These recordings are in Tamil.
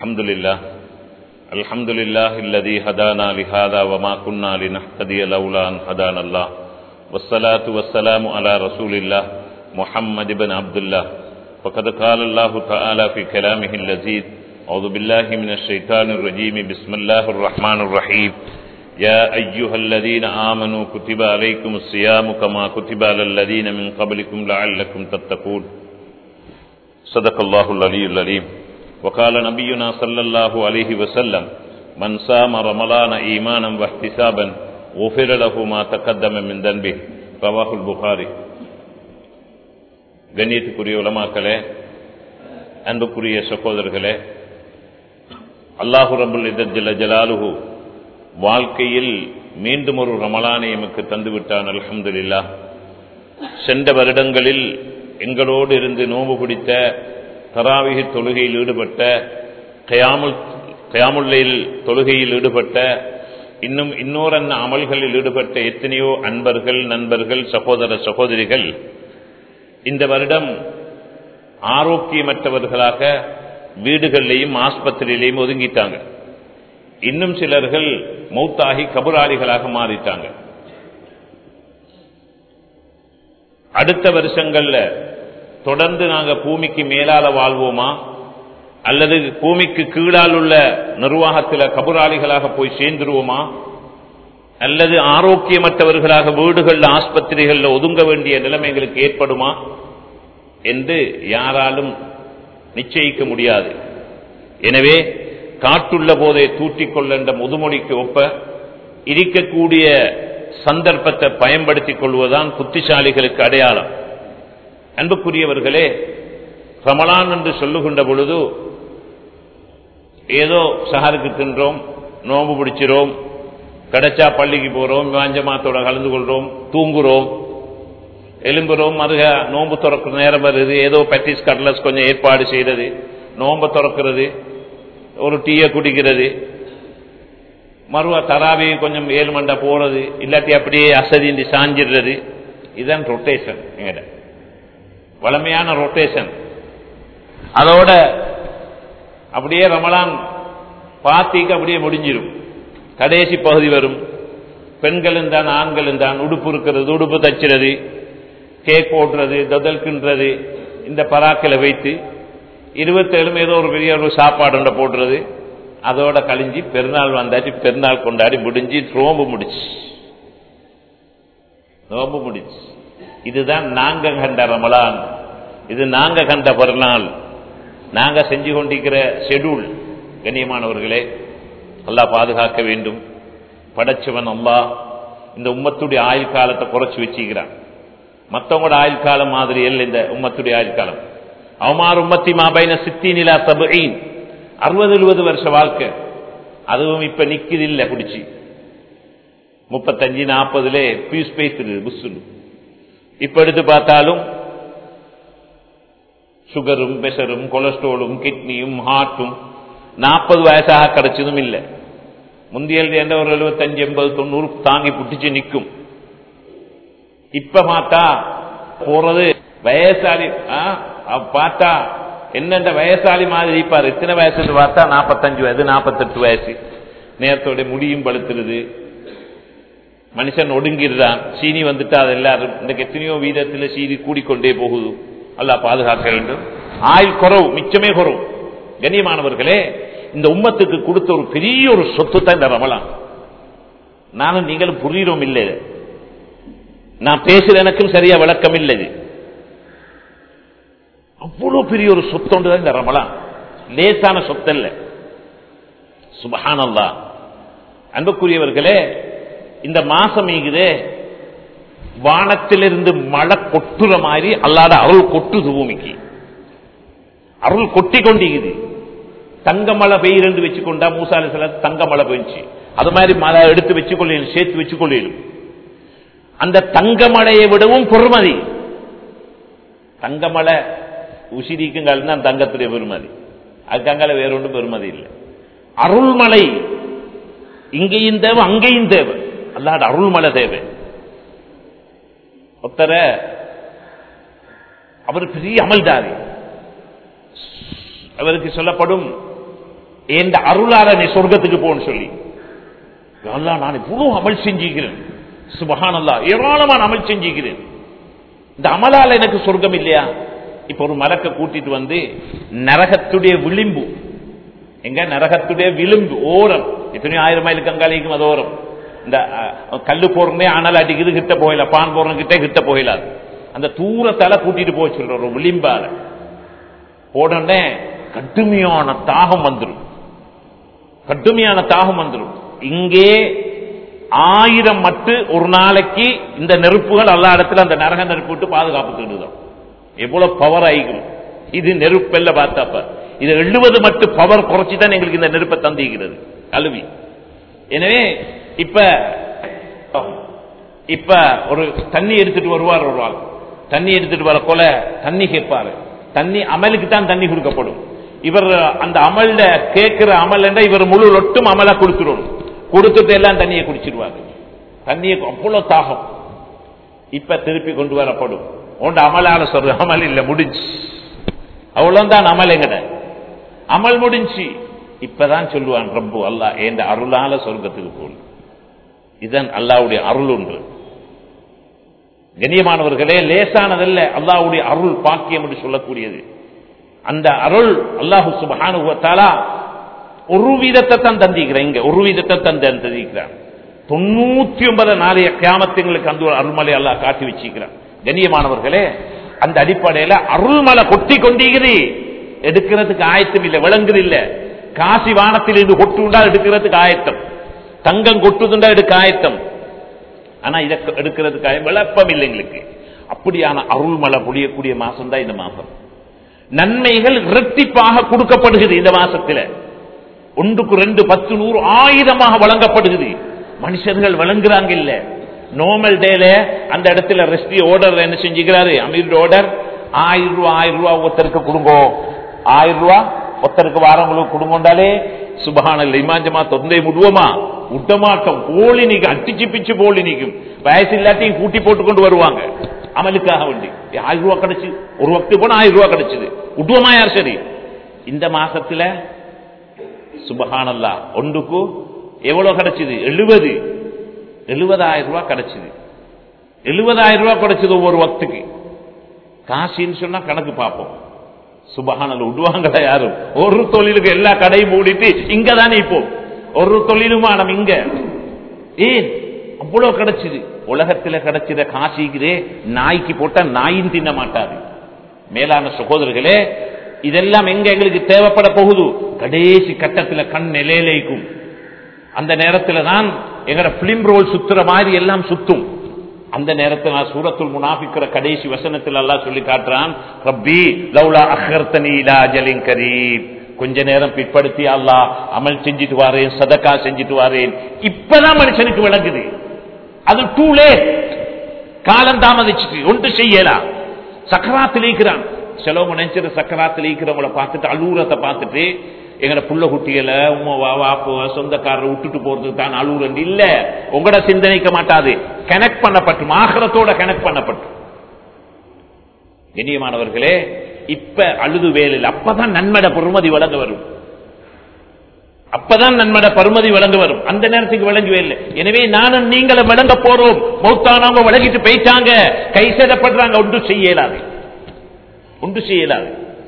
الحمد لله الحمد لله الذي هدانا لهذا وما كنا لنهتدي لولا أن هدانا الله والصلاة والسلام على رسول الله محمد بن عبد الله فقد قال الله تعالى في كلامه اللذيذ أعوذ بالله من الشيطان الرجيم بسم الله الرحمن الرحيم يا أيها الذين آمنوا كتب عليكم الصيام كما كتب على الذين من قبلكم لعلكم تتقون صدق الله العلي العليم وقال نبينا صلى الله عليه وسلم من صام رمضان ايمانا واحتسابا غفر له ما تقدم من ذنبه رواه البخاري கண்ணியத்துக்குரிய உலமாக்களே அன்புக்குரிய சகோதரர்களே அல்லாஹு ரபுல் ஜல்ல ஜலாலுஹு வாழ்க்கையில் மீண்டும் ஒரு ரமலானை எமக்கு தந்துவிட்டான் அல்ஹம்துலில்லா சென்ற வருடங்களில் எங்களோடு இருந்து நோம்பு பிடித்த தராவிக தொழுகையில் ஈடுபட்ட கயாமுல் கயாமுல்லையில் தொழுகையில் ஈடுபட்ட இன்னும் இன்னொரு அன்ன அமல்களில் ஈடுபட்ட எத்தனையோ அன்பர்கள் நண்பர்கள் சகோதர சகோதரிகள் இந்த வருடம் ஆரோக்கியமற்றவர்களாக வீடுகளிலேயும் ஆஸ்பத்திரியிலையும் ஒதுங்கிட்டாங்க இன்னும் சிலர்கள் மௌத்தாகி கபுராளிகளாக மாறிட்டாங்க அடுத்த வருஷங்கள்ல தொடர்ந்து நாங்க பூமிக்கு மேலால வாழ்வோமா அல்லது பூமிக்கு கீழால் உள்ள நிர்வாகத்தில் கபுராளிகளாக போய் சேர்ந்துருவோமா அல்லது ஆரோக்கியமற்றவர்களாக வீடுகள் ஆஸ்பத்திரிகள்ல ஒதுங்க வேண்டிய நிலைமை எங்களுக்கு ஏற்படுமா என்று யாராலும் நிச்சயிக்க முடியாது எனவே காட்டுள்ள போதே தூற்றிக்கொள்ள என்ற முதுமொழிக்கு ஒப்ப இருக்கக்கூடிய சந்தர்ப்பத்தை பயன்படுத்திக் கொள்வதுதான் புத்திசாலிகளுக்கு அடையாளம் அன்புக்குரியவர்களே ரமலான் என்று சொல்லுகின்ற பொழுது ஏதோ சஹருக்கு தின்றோம் நோம்பு பிடிச்சிரோம் கிடைச்சா பள்ளிக்கு போறோம் வாஞ்சமாத்தோட கலந்து கொள்றோம் தூங்குறோம் எலும்புறோம் மருக நோம்பு திறக்கிற நேரம் வருது ஏதோ பட்டிஸ் கட்லஸ் கொஞ்சம் ஏற்பாடு செய்யறது நோம்பு திறக்கிறது ஒரு டீயை குடிக்கிறது மறுவா தராவி கொஞ்சம் ஏழு மண்டா போறது இல்லாட்டி அப்படியே அசதிந்தி சாஞ்சிடுறது இதுதான் ரொட்டேஷன் எங்கிட்ட வளமையான ரொட்டேஷன் அதோட அப்படியே ரமலான் பாத்திக்கு அப்படியே முடிஞ்சிடும் கடைசி பகுதி வரும் பெண்களும் தான் ஆண்களும் தான் உடுப்பு இருக்கிறது உடுப்பு தச்சுறது கேக் போடுறது தொதல்கின்றது இந்த பராக்களை வைத்து இருபத்தேழும் ஏதோ ஒரு பெரிய ஒரு சாப்பாடு போடுறது அதோட கழிஞ்சு பெருநாள் வந்தாச்சு பெருநாள் கொண்டாடி முடிஞ்சு நோம்பு முடிச்சு நோம்பு முடிச்சு இதுதான் நாங்க கண்ட ரமலான் இது நாங்க கண்ட பெருநாள் நாங்க செஞ்சு கொண்டிருக்கிற ஷெடியூல் கண்ணியமானவர்களே அல்லா பாதுகாக்க வேண்டும் படைச்சவன் அல்லா இந்த உம்மத்துடைய ஆயுள் காலத்தை குறைச்சி வச்சுக்கிறான் மற்றவங்களோட ஆயுள் காலம் மாதிரி இல்லை இந்த உம்மத்துடைய ஆயுள் காலம் அவமார் உம்மத்தி மாபைன சித்தி நிலா தபுயின் அறுபது எழுபது வருஷ வாழ்க்கை அதுவும் இப்ப நிக்குது இல்லை பிடிச்சி முப்பத்தஞ்சு நாற்பதுல பீஸ் பேசுது புஸ்ஸுலு இப்ப எடுத்து பார்த்தாலும் சுகரும் பெஷரும் கொலஸ்ட்ராலும் கிட்னியும் ஹார்ட்டும் நாற்பது வயசாக கிடைச்சதும் இல்லை முந்தியல் என்ற ஒரு எழுபத்தஞ்சு எண்பது தொண்ணூறு தாங்கி புட்டிச்சு நிற்கும் இப்ப பார்த்தா போறது வயசாளி பார்த்தா என்னென்ன வயசாளி மாதிரி இருப்பார் எத்தனை வயசு பார்த்தா நாற்பத்தஞ்சு வயசு நாற்பத்தெட்டு வயசு நேரத்தோட முடியும் படுத்துறது மனுஷன் ஒடுங்கிடுறான் சீனி வந்துட்டா அது எல்லாரும் இந்த எத்தனையோ வீதத்தில் சீனி கூடிக்கொண்டே போகுது அல்ல பாதுகாக்க வேண்டும் ஆயுள் குறவு மிச்சமே குறவு கண்ணியமானவர்களே இந்த உம்மத்துக்கு கொடுத்த ஒரு பெரிய ஒரு சொத்து தான் இந்த ரமலான் நானும் நீங்களும் புரியிறோம் இல்லை நான் பேசுற எனக்கும் சரியா விளக்கம் இல்லை அவ்வளவு பெரிய ஒரு சொத்தொண்டு தான் இந்த ரமலான் லேசான சொத்தல்ல சுபஹானல்லா அன்புக்குரியவர்களே இந்த மாசம் ஈகுதே வானத்திலிருந்து மழை கொட்டுற மாதிரி அல்லாத அருள் கொட்டுது பூமிக்கு அருள் கொட்டி கொண்டிருக்குது தங்க மழை பெய்யுன்னு வச்சுக்கொண்டா மூசாலி சில தங்க மழை பெஞ்சு அது மாதிரி மழை எடுத்து வச்சுக்கொள்ளும் சேர்த்து வச்சுக்கொள்ளும் அந்த தங்க மழையை விடவும் பொறுமதி தங்க மழை உசிரிக்குங்கள் தான் தங்கத்துடைய பெருமதி அதுக்கங்கால வேற ஒன்றும் பெருமதி இல்லை அருள்மலை இங்கேயும் தேவை அங்கேயும் தேவை அல்லாட அருள்மலை தேவை ஒத்தர அவர் பெரிய அமல்தாரி அவருக்கு சொல்லப்படும் எந்த அருளால நீ சொர்க்கத்துக்கு போன்னு சொல்லி அல்லா நான் இவ்வளவு அமல் செஞ்சுக்கிறேன் சுபஹானல்லா ஏராளமான அமல் செஞ்சுக்கிறேன் இந்த அமலால எனக்கு சொர்க்கம் இல்லையா இப்ப ஒரு மலக்க கூட்டிட்டு வந்து நரகத்துடைய விளிம்பு எங்க நரகத்துடைய விளிம்பு ஓரம் எத்தனையோ ஆயிரம் மைலுக்கு அங்காலிக்கும் அது ஓரம் இந்த அஹ், கல்லு போறனே அனல் அடிக்குது கிட்ட போயில பான் போறன கிட்ட கிட்ட போயிலாது அந்த தூரத்தால கூட்டிட்டு போய் சொல்ற ஒரு விளிம்பால உடனே கடுமையான தாகம் வந்துடும் கடுமையான தாகம் வந்துடும் இங்கே ஆயிரம் மட்டு ஒரு நாளைக்கு இந்த நெருப்புகள் எல்லா இடத்துல அந்த நரக நெருப்பு விட்டு பாதுகாப்பு தேடுதான் எவ்வளவு பவர் ஆயிக்கும் இது நெருப்பல்ல பார்த்தாப்ப இது எழுபது மட்டு பவர் குறைச்சி தான் எங்களுக்கு இந்த நெருப்பை தந்திக்கிறது கல்வி எனவே இப்ப இப்ப ஒரு தண்ணி எடுத்துட்டு வருவார் ஒரு ஆள் தண்ணி எடுத்துட்டு வர கொல தண்ணி கேட்பாரு தண்ணி அமலுக்கு தான் தண்ணி கொடுக்கப்படும் இவர் அந்த அமல்ல கேட்கிற அமல் என்றா இவர் முழு லொட்டும் அமலா கொடுத்துடணும் கொடுத்துட்டு எல்லாம் தண்ணியை குடிச்சிருவாரு தண்ணியை அவ்வளவு தாகம் இப்ப திருப்பி கொண்டு வரப்படும் உண்ட அமலால சொல்ற அமல் இல்ல முடிஞ்சு அவ்வளவுதான் அமல் எங்கட அமல் முடிஞ்சு இப்பதான் சொல்லுவான் ரப்பு அல்லாஹ் என்ற அருளால சொர்க்கத்துக்கு போல் இதன் அல்லாவுடைய அருள் ஒன்று கண்ணியமானவர்களே லேசானதல்ல அல்லாவுடைய அருள் பாக்கியம் என்று சொல்லக்கூடியது அந்த அருள் அல்லாஹு சுபஹானுவத்தாலா ஒரு வீதத்தை தான் தந்திக்கிறேன் இங்க ஒரு வீதத்தை தான் தந்திருக்கிறான் தொண்ணூத்தி ஒன்பது நாளைய கியாமத்துங்களுக்கு அந்த ஒரு அருள்மலை அல்லாஹ் காட்டி வச்சிருக்கிறான் கண்ணியமானவர்களே அந்த அடிப்படையில அருள்மலை கொட்டி கொண்டிருக்குது எடுக்கிறதுக்கு ஆயத்தம் இல்லை விளங்குது இல்ல காசி வானத்தில் இருந்து கொட்டுண்டா எடுக்கிறதுக்கு ஆயத்தம் தங்கம் கொட்டுதுண்டா எடுக்க ஆயத்தம் ஆனா இதை எடுக்கிறதுக்கு ஆய- விளப்பம் இல்லை எங்களுக்கு அப்படியான அருள்மலை பொழியக்கூடிய மாசம் தான் இந்த மாசம் நன்மைகள் இரட்டிப்பாக கொடுக்கப்படுகிறது இந்த மாசத்துல ஒன்றுக்கு ரெண்டு பத்து நூறு ஆயிரமாக வழங்கப்படுகிறது மனுஷர்கள் வழங்குறாங்க இல்ல நோமல் டேல அந்த இடத்துல ரெஸ்டி ஓர்டர் என்ன செஞ்சுக்கிறாரு அமீர் ஓர்டர் ஆயிரம் ரூபாய் ஆயிரம் ரூபாய் ஒருத்தருக்கு கொடுங்கோ ஆயிரம் ரூபாய் ஒருத்தருக்கு வாரங்களுக்கு கொடுங்கோண்டாலே சுபஹானல்ல இமாஞ்சமா தொந்தை முடுவோமா உட்டமாட்டம் போலி நீக்கும் அட்டிச்சு பிச்சு போலி நீக்கும் வயசு இல்லாட்டியும் கூட்டி போட்டு கொண்டு வருவாங்க அமலுக்காக வேண்டி ஆயிரம் ரூபாய் கிடைச்சு ஒரு வக்து போனா ஆயிரம் ரூபாய் கிடைச்சது உட்டுவமா யார் சரி இந்த மாசத்துல சுபஹானல்லா ஒன்றுக்கு எவ்வளவு கிடைச்சது எழுபது எழுபதாயிரம் ரூபாய் கிடைச்சது எழுபதாயிரம் ரூபாய் கிடைச்சது ஒவ்வொரு வக்துக்கு காசின்னு சொன்னா கணக்கு பார்ப்போம் சுபஹானல்ல விடுவாங்களா யாரும் ஒரு தொழிலுக்கு எல்லா கடையும் மூடிட்டு இங்க தானே இப்போ ஒரு தொழிலுமா நம்ம இங்க ஏன் அவ்வளவு கிடைச்சது உலகத்துல கிடைச்சத காசிக்குதே நாய்க்கு போட்டா நாயும் தின்ன மாட்டாது மேலான சகோதரர்களே இதெல்லாம் எங்க எங்களுக்கு தேவைப்பட போகுது கடைசி கட்டத்துல கண் நிலையிலைக்கும் அந்த நேரத்துல தான் எங்கட பிலிம் ரோல் சுத்துற மாதிரி எல்லாம் சுத்தும் அந்த நேரத்தில் நான் சூரத்துல் முனாஃபிக்கிற கடைசி வசனத்தில் எல்லாம் சொல்லி காட்டுறான் ரப்பி லவ்லா அஹர்த்தனி இலா அஜலின் கரீம் கொஞ்ச நேரம் பிற்படுத்தி அல்லாஹ் அமல் செஞ்சுட்டு வாரேன் சதக்கா செஞ்சுட்டு வாரேன் இப்பதான் மனுஷனுக்கு விளங்குது அது டூ லேட் காலம் தாமதிச்சுட்டு ஒன்று செய்யலாம் சக்கராத்தில் இருக்கிறான் சிலவங்க நினைச்சிரு சக்கராத்தில் இருக்கிறவங்கள பார்த்துட்டு அலூரத்தை பார்த்துட்டு எங்கட புள்ள குட்டிகளை உமா வாப்பு சொந்தக்காரரை விட்டுட்டு போறதுக்கு தான் அலூரன் இல்ல உங்களோட சிந்தனைக்க மாட்டாது கனெக்ட் பண்ணப்பட்டு ஆகரத்தோட கனெக்ட் பண்ணப்பட்டு கண்ணியமானவர்களே இப்ப அழுது வேலில் அப்பதான் நன்மட பொறுமதி வழங்க வரும் அப்பதான் நன்மட பருமதி வழங்க வரும் அந்த நேரத்துக்கு விளங்கவே இல்லை எனவே நானும் நீங்களும் விளங்க போறோம் மௌத்தானவங்க விளங்கிட்டு போயிட்டாங்க கை சேதப்படுறாங்க ஒன்று செய்யலாது ஒன்று செய்யலாது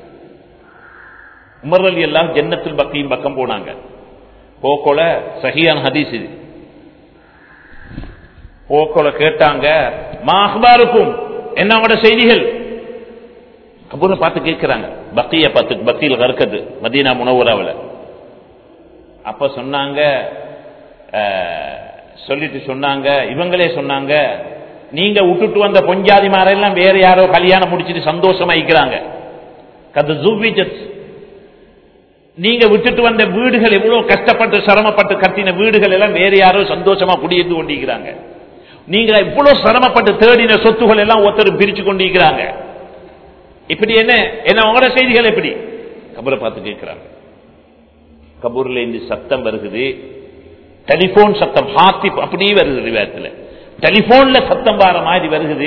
உமர் அலி எல்லாம் ஜன்னத்தில் பக்கையும் பக்கம் போனாங்க போக்கோல சஹியான் ஹதீஸ் இது போக்கோல கேட்டாங்க மா அஹ்பாருக்கும் என்ன அவங்களோட செய்திகள் கபூரை பார்த்து கேட்கிறாங்க பக்கிய பார்த்து பக்கியில் கற்கது மதீனா முனவராவில் அப்ப சொன்னாங்க அஹ், சொல்லிட்டு சொன்னாங்க இவங்களே சொன்னாங்க நீங்க விட்டுட்டு வந்த பொஞ்சாதி எல்லாம் வேற யாரோ கல்யாணம் முடிச்சிட்டு சந்தோஷமா இருக்கிறாங்க கது ஜுவிஜத் நீங்க விட்டுட்டு வந்த வீடுகள் எவ்வளவு கஷ்டப்பட்டு சிரமப்பட்டு கட்டின வீடுகள் எல்லாம் வேற யாரோ சந்தோஷமா குடியிருந்து கொண்டிருக்கிறாங்க நீங்க இவ்வளவு சிரமப்பட்டு தேடின சொத்துகள் எல்லாம் ஒருத்தர் பிரிச்சு கொண்டிருக்கிறாங்க இப்படி என்ன என்ன உங்களோட செய்திகள் எப்படி கபரை பார்த்து கேட்கிறாங்க கபூர்ல இருந்து சத்தம் வருகுது டெலிபோன் சத்தம் ஹாத்தி அப்படியே வருகுது வேத்துல டெலிபோன்ல சத்தம் வர மாதிரி வருகுது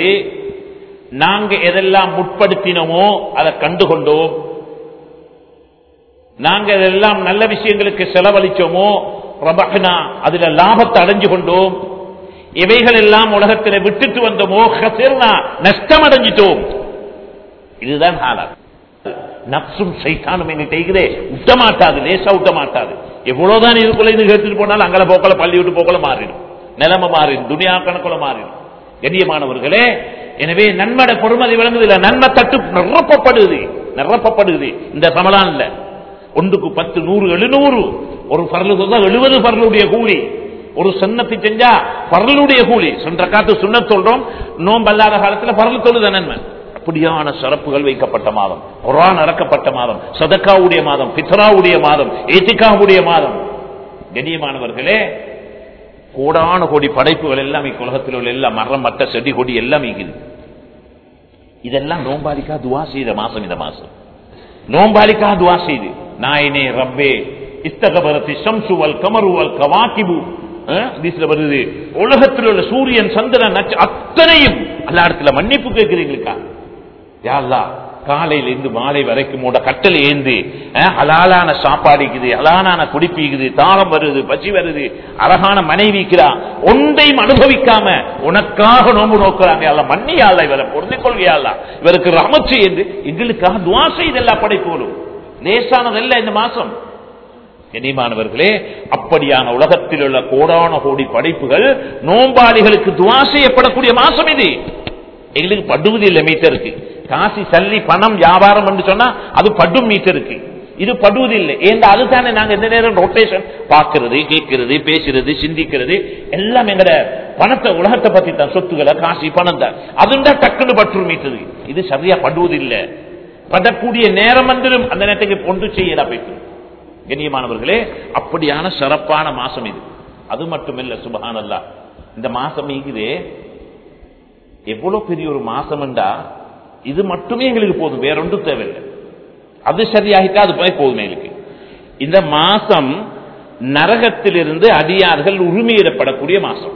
நாங்க எதெல்லாம் முற்படுத்தினோமோ அதை கண்டுகொண்டோம் நாங்க எல்லாம் நல்ல விஷயங்களுக்கு செலவழிச்சோமோ ரபஹ்னா அதுல லாபத்தை அடைஞ்சு கொண்டோம் இவைகள் எல்லாம் உலகத்தில் விட்டுட்டு வந்தோமோ ஹசிர்னா நஷ்டம் அடைஞ்சிட்டோம் இதுதான் ஹாலாத் நப்சும் சைத்தானும் என்ன செய்கிறே விட்ட மாட்டாது லேசா விட்ட மாட்டாது எவ்வளவுதான் இதுக்குள்ள இது கேட்டுட்டு போனாலும் அங்கல போக்கல பள்ளி விட்டு போக்கல மாறிடும் நிலைமை மாறிடும் துனியா கணக்குல மாறிடும் கண்ணியமானவர்களே எனவே நன்மட பொறுமதி விளங்குது இல்ல நன்மை தட்டு நிரப்பப்படுது நிரப்பப்படுது இந்த சமலான்ல ஒன்றுக்கு பத்து நூறு எழுநூறு ஒரு பரலுக்கு தான் எழுபது பரலுடைய கூலி ஒரு சுண்ணத்தை செஞ்சா பரலுடைய கூலி சென்ற காத்து சுண்ணத் சொல்றோம் நோம்பல்லாத காலத்துல பரல் தொழுத நன்மை அப்படியான சிறப்புகள் வைக்கப்பட்ட மாதம் குரான் அறக்கப்பட்ட மாதம் சதக்காவுடைய மாதம் பித்ராவுடைய மாதம் ஏத்திகாவுடைய மாதம் கண்ணியமானவர்களே கோடான கோடி படைப்புகள் எல்லாம் உலகத்தில் உள்ள எல்லாம் மரம் மட்ட செடி கொடி எல்லாம் இருக்குது இதெல்லாம் நோம்பாளிக்கா துவா செய்த மாசம் இந்த மாசம் நோம்பாளிக்கா துவா செய்து நாயனே ரப்பே இஸ்தகபரத்தி சம்சுவல் கமருவல் கவாக்கிபு ஹதீஸ்ல வருது உலகத்தில் உள்ள சூரியன் சந்திரன் நட்ச- அத்தனையும் எல்லா இடத்துல மன்னிப்பு கேட்கிறீங்களுக்கா யாழ்லா காலையில இருந்து மாலை வரைக்கும் உட கட்டளை ஏந்து அஹ், ஹலாலான சாப்பாடுக்குது ஹலாலான குடிப்பிக்குது தாளம் வருது பசி வருது அழகான மனைவிக்கிறா ஒன்றையும் அனுபவிக்காம உனக்காக நோம்பு நோக்குறாங்க அல்ல மன்னியால இவரை பொருந்திக் கொள்கையாளா இவருக்கு ரமச்சு என்று எங்களுக்காக துவா செய்தெல்லாம் படைப்போலும் லேசானதல்ல இந்த மாசம் கனிமானவர்களே அப்படியான உலகத்தில் உள்ள கோடான கோடி படைப்புகள் நோம்பாளிகளுக்கு துவா செய்யப்படக்கூடிய மாசம் இது எங்களுக்கு படுவது இல்லை மீட்டருக்கு காசி சல்லி பணம் வியாபாரம் என்று சொன்னா அது படும் மீட்டருக்கு இது படுவது இல்லை ஏன் அதுதானே நாங்க எந்த நேரம் ரொட்டேஷன் பார்க்கிறது கேட்கிறது பேசுறது சிந்திக்கிறது எல்லாம் எங்கட பணத்தை உலகத்தை பத்தி தான் சொத்துக்களை காசி பணம் தான் அதுதான் டக்குன்னு பற்று மீட்டது இது சரியா படுவது இல்லை படக்கூடிய நேரம் வந்துடும் அந்த நேரத்துக்கு ஒன்று செய்யலா போயிட்டு கண்ணியமானவர்களே அப்படியான சிறப்பான மாசம் இது அது மட்டுமில்ல சுபஹானல்லா இந்த மாசம் இருக்குதே எவ்வளவு பெரிய ஒரு மாசம் என்றா இது மட்டுமே எங்களுக்கு போதும் வேற ஒன்றும் தேவையில்லை அது சரியாகிட்டா அது போய் போதும் எங்களுக்கு இந்த மாசம் நரகத்திலிருந்து அடியார்கள் உரிமையிடப்படக்கூடிய மாசம்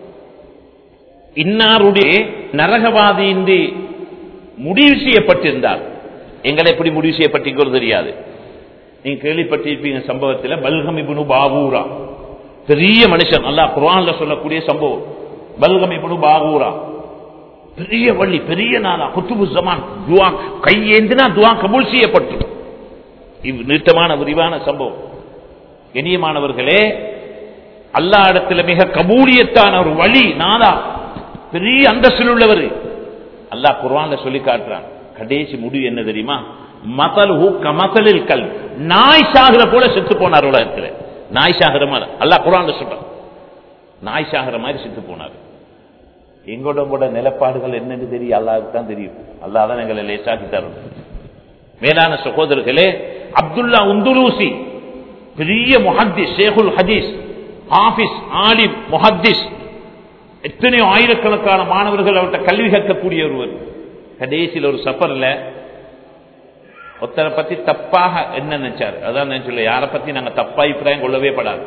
இன்னாருடைய நரகவாதி என்று முடிவு செய்யப்பட்டிருந்தார் எங்களை எப்படி முடிவு செய்யப்பட்டிருக்கிறது தெரியாது நீங்க கேள்விப்பட்டிருப்பீங்க சம்பவத்தில் பல்கம் இபுனு பாபூரா பெரிய மனுஷன் அல்லா குரான்ல சொல்லக்கூடிய சம்பவம் பல்கம் இபுனு பாபூரா பெரிய வள்ளி பெரிய நாளா குத்துபு ஜமான் துவா கையேந்தினா துவா கபூல் செய்யப்பட்டு இவ் நீட்டமான விரிவான சம்பவம் இனியமானவர்களே அல்லா இடத்துல மிக கபூலியத்தான ஒரு வழி நாதா பெரிய அந்தஸ்தில் உள்ளவர் அல்லாஹ் குர்ஆன்ல சொல்லி காட்டுறான் கடைசி முடிவு என்ன தெரியுமா மதல் கமதலில் கல் நாய் சாகிற போல செத்து போனார் உலகத்துல நாய் சாகிற மாதிரி அல்லாஹ் குர்ஆன்ல சொல்றான் நாய் சாகிற மாதிரி செத்து போனார் எங்களோட கூட நிலப்பாடுகள் என்னன்னு தெரியும் அல்லாவுக்கு தான் தெரியும் அல்லாஹ் தான் எங்களை லேசாக்கி தரும் மேலான சகோதரர்களே அப்துல்லா உந்துலூசி பெரிய முஹத்திஸ் ஷேகுல் ஹதீஸ் ஹாஃபிஸ் ஆலிம் முஹத்திஸ் எத்தனையோ ஆயிரக்கணக்கான மாணவர்கள் அவர்கிட்ட கல்வி கற்கக்கூடிய ஒருவர் கடைசியில் ஒரு சஃபர்ல ஒருத்தரை பத்தி தப்பாக என்ன நினைச்சார் அதான் நான் சொல்ல யாரை பத்தி நாங்க தப்பா அபிப்பிராயம் கொள்ளவே படாது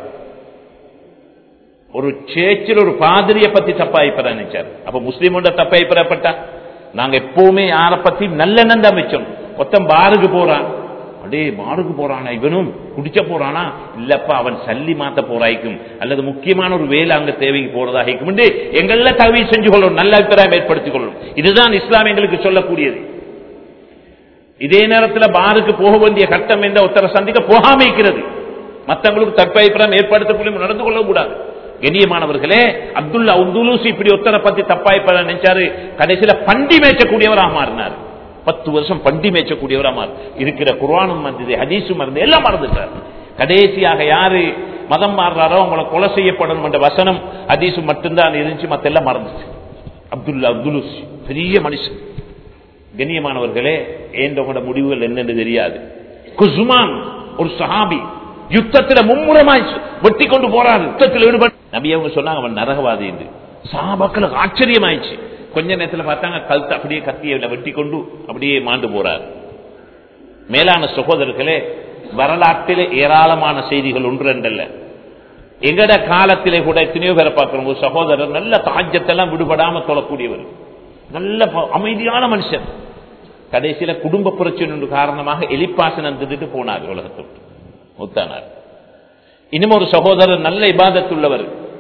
ஒரு சேச்சில் ஒரு பாதிரியை பத்தி தப்பா அபிப்பிராயம் நினைச்சார் அப்ப முஸ்லீமோட தப்பா அபிப்பிராயப்பட்டா நாங்க எப்பவுமே யாரை பத்தி நல்லெண்ணம் தான் வச்சோம் மொத்தம் பாருக்கு போறான் அடே பாருக்கு போறானா இவனும் குடிச்ச போறானா இல்லப்பா அவன் சல்லி மாத்த போறாய்க்கும் அல்லது முக்கியமான ஒரு வேலை அங்க தேவைக்கு போறதாகும் என்று எங்கள தவி செஞ்சு கொள்ளணும் நல்ல அபிப்பிராயம் ஏற்படுத்திக் கொள்ளணும் இதுதான் இஸ்லாம் எங்களுக்கு சொல்லக்கூடியது இதே நேரத்தில் பாருக்கு போக வேண்டிய கட்டம் என்ற ஒருத்தரை சந்திக்க போகாம இருக்கிறது மற்றவங்களுக்கு தற்பாய்ப்பிரம் ஏற்படுத்தக்கூடிய நடந்து கொள்ளக்கூடாது கண்ணியமானவர்களே அப்துல்லா உந்துலூசி இப்படி ஒருத்தரை பத்தி தப்பாய்ப்பட நினைச்சாரு கடைசியில பண்டி மேய்ச்சக்கூடியவராக மாறினார் பத்து வருஷம் பண்டி மேய்ச்சக்கூடியவரா மாறு இருக்கிற குர்ஆனும் மறந்தது ஹதீஸும் மறந்து எல்லாம் மறந்துட்டார் கடைசியாக யாரு மதம் மாறுறாரோ அவங்களை கொலை செய்யப்படணும் என்ற வசனம் ஹதீஸும் மட்டும்தான் இருந்துச்சு மத்த எல்லாம் மறந்துச்சு அப்துல்லா அப்துலுசி பெரிய மனுஷன் கண்ணியமானவர்களே ஏந்தவங்களோட முடிவுகள் என்னன்னு தெரியாது குசுமான் ஒரு சஹாபி யுத்தத்துல மும்முரமாய் வெட்டி கொண்டு போறாரு யுத்தத்தில் ஈடுபட்டு நபி அவங்க சொன்னாங்க அவன் நரகவாதி என்று சாபாக்களுக்கு ஆச்சரியமாயிடுச்சு கொஞ்ச நேரத்துல பார்த்தாங்க கழுத்து அப்படியே கத்தியை வெட்டி கொண்டு அப்படியே மாண்டு போறார் மேலான சகோதரர்களே வரலாற்றிலே ஏராளமான செய்திகள் ஒன்று ரெண்டல்ல எங்கட காலத்திலே கூட எத்தனையோ பேரை பார்க்கிறோம் ஒரு சகோதரர் நல்ல தாஜ்யத்தெல்லாம் விடுபடாம தொழக்கூடியவர் நல்ல ப- அமைதியான மனுஷன் கடைசியில குடும்ப பிரச்சனை ஒன்று காரணமாக எலிப்பாசனம் திட்டு போனார் உலகத்தை விட்டு. மூத்தானார் இன்னும் ஒரு சகோதரர் நல்ல இபாதத்துள்ளவர்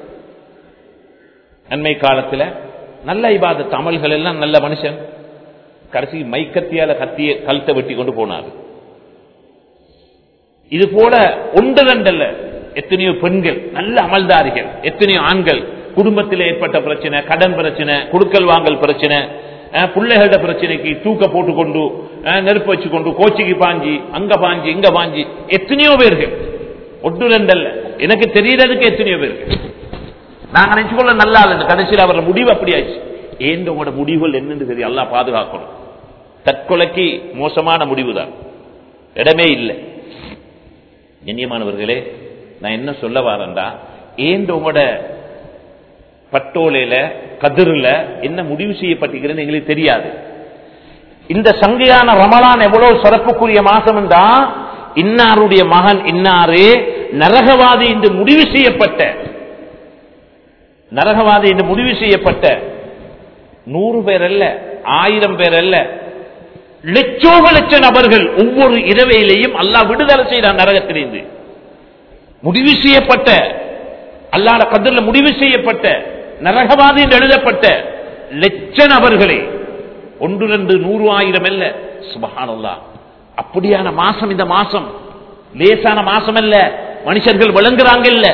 நன்மை காலத்துல நல்ல இபாதத் அமல்கள் எல்லாம் நல்ல மனுஷன் கடைசி மைக்கத்தியால கத்திய கழுத்தை வெட்டி கொண்டு போனார் இது போல ஒன்று ரெண்டல்ல எத்தனையோ பெண்கள் நல்ல அமல்தாரிகள் எத்தனையோ ஆண்கள் குடும்பத்தில் ஏற்பட்ட பிரச்சனை கடன் பிரச்சனை கொடுக்கல் வாங்கல் பிரச்சனை அஹ், பிள்ளைகளோட பிரச்சனைக்கு தூக்க போட்டுக்கொண்டு அஹ், நெருப்பு வச்சுக்கொண்டு கோச்சிக்கு பாஞ்சி அங்க பாஞ்சி இங்க பாஞ்சி எத்தனையோ பேர்கள் ஒன்று ரெண்டல்ல எனக்கு தெரியறதுக்கு எத்தனையோ பேர்கள் நாங்க நினைச்சுக்கொள்ள நல்லா இல்லை கடைசியில் அவரோட முடிவு அப்படியாச்சு ஏன் உங்களோட முடிவுகள் என்னன்னு தெரியும் எல்லாம் பாதுகாக்கணும் தற்கொலைக்கு மோசமான முடிவுதான் இடமே இல்லை கண்ணியமானவர்களே நான் என்ன சொல்ல வரேன்டா ஏன் உங்களோட பட்டோலையில கதிரில் என்ன முடிவு செய்யப்பட்டிருக்கிறது எங்களுக்கு தெரியாது இந்த சங்கையான ரமலான் எவ்வளவு சிறப்புக்குரிய மாசம் என்றா இன்னாருடைய மகன் இன்னாரு நரகவாதி என்று முடிவு செய்யப்பட்ட நரகவாதி என்று முடிவு செய்யப்பட்ட நூறு பேர் அல்ல ஆயிரம் பேர் அல்ல லட்சோக லட்ச நபர்கள் ஒவ்வொரு இரவையிலேயும் அல்லாஹ் விடுதலை செய்தார் நரகத்திலிருந்து முடிவு செய்யப்பட்ட அல்லாட கதிரில் முடிவு செய்யப்பட்ட நரகவாதி என்று எழுதப்பட்ட லட்ச நபர்களே ஒன்று ரெண்டு நூறு ஆயிரம் அல்ல சுபஹானல்லா அப்படியான மாசம் இந்த மாசம் லேசான மாசம் அல்ல மனுஷர்கள் விளங்குறாங்க இல்ல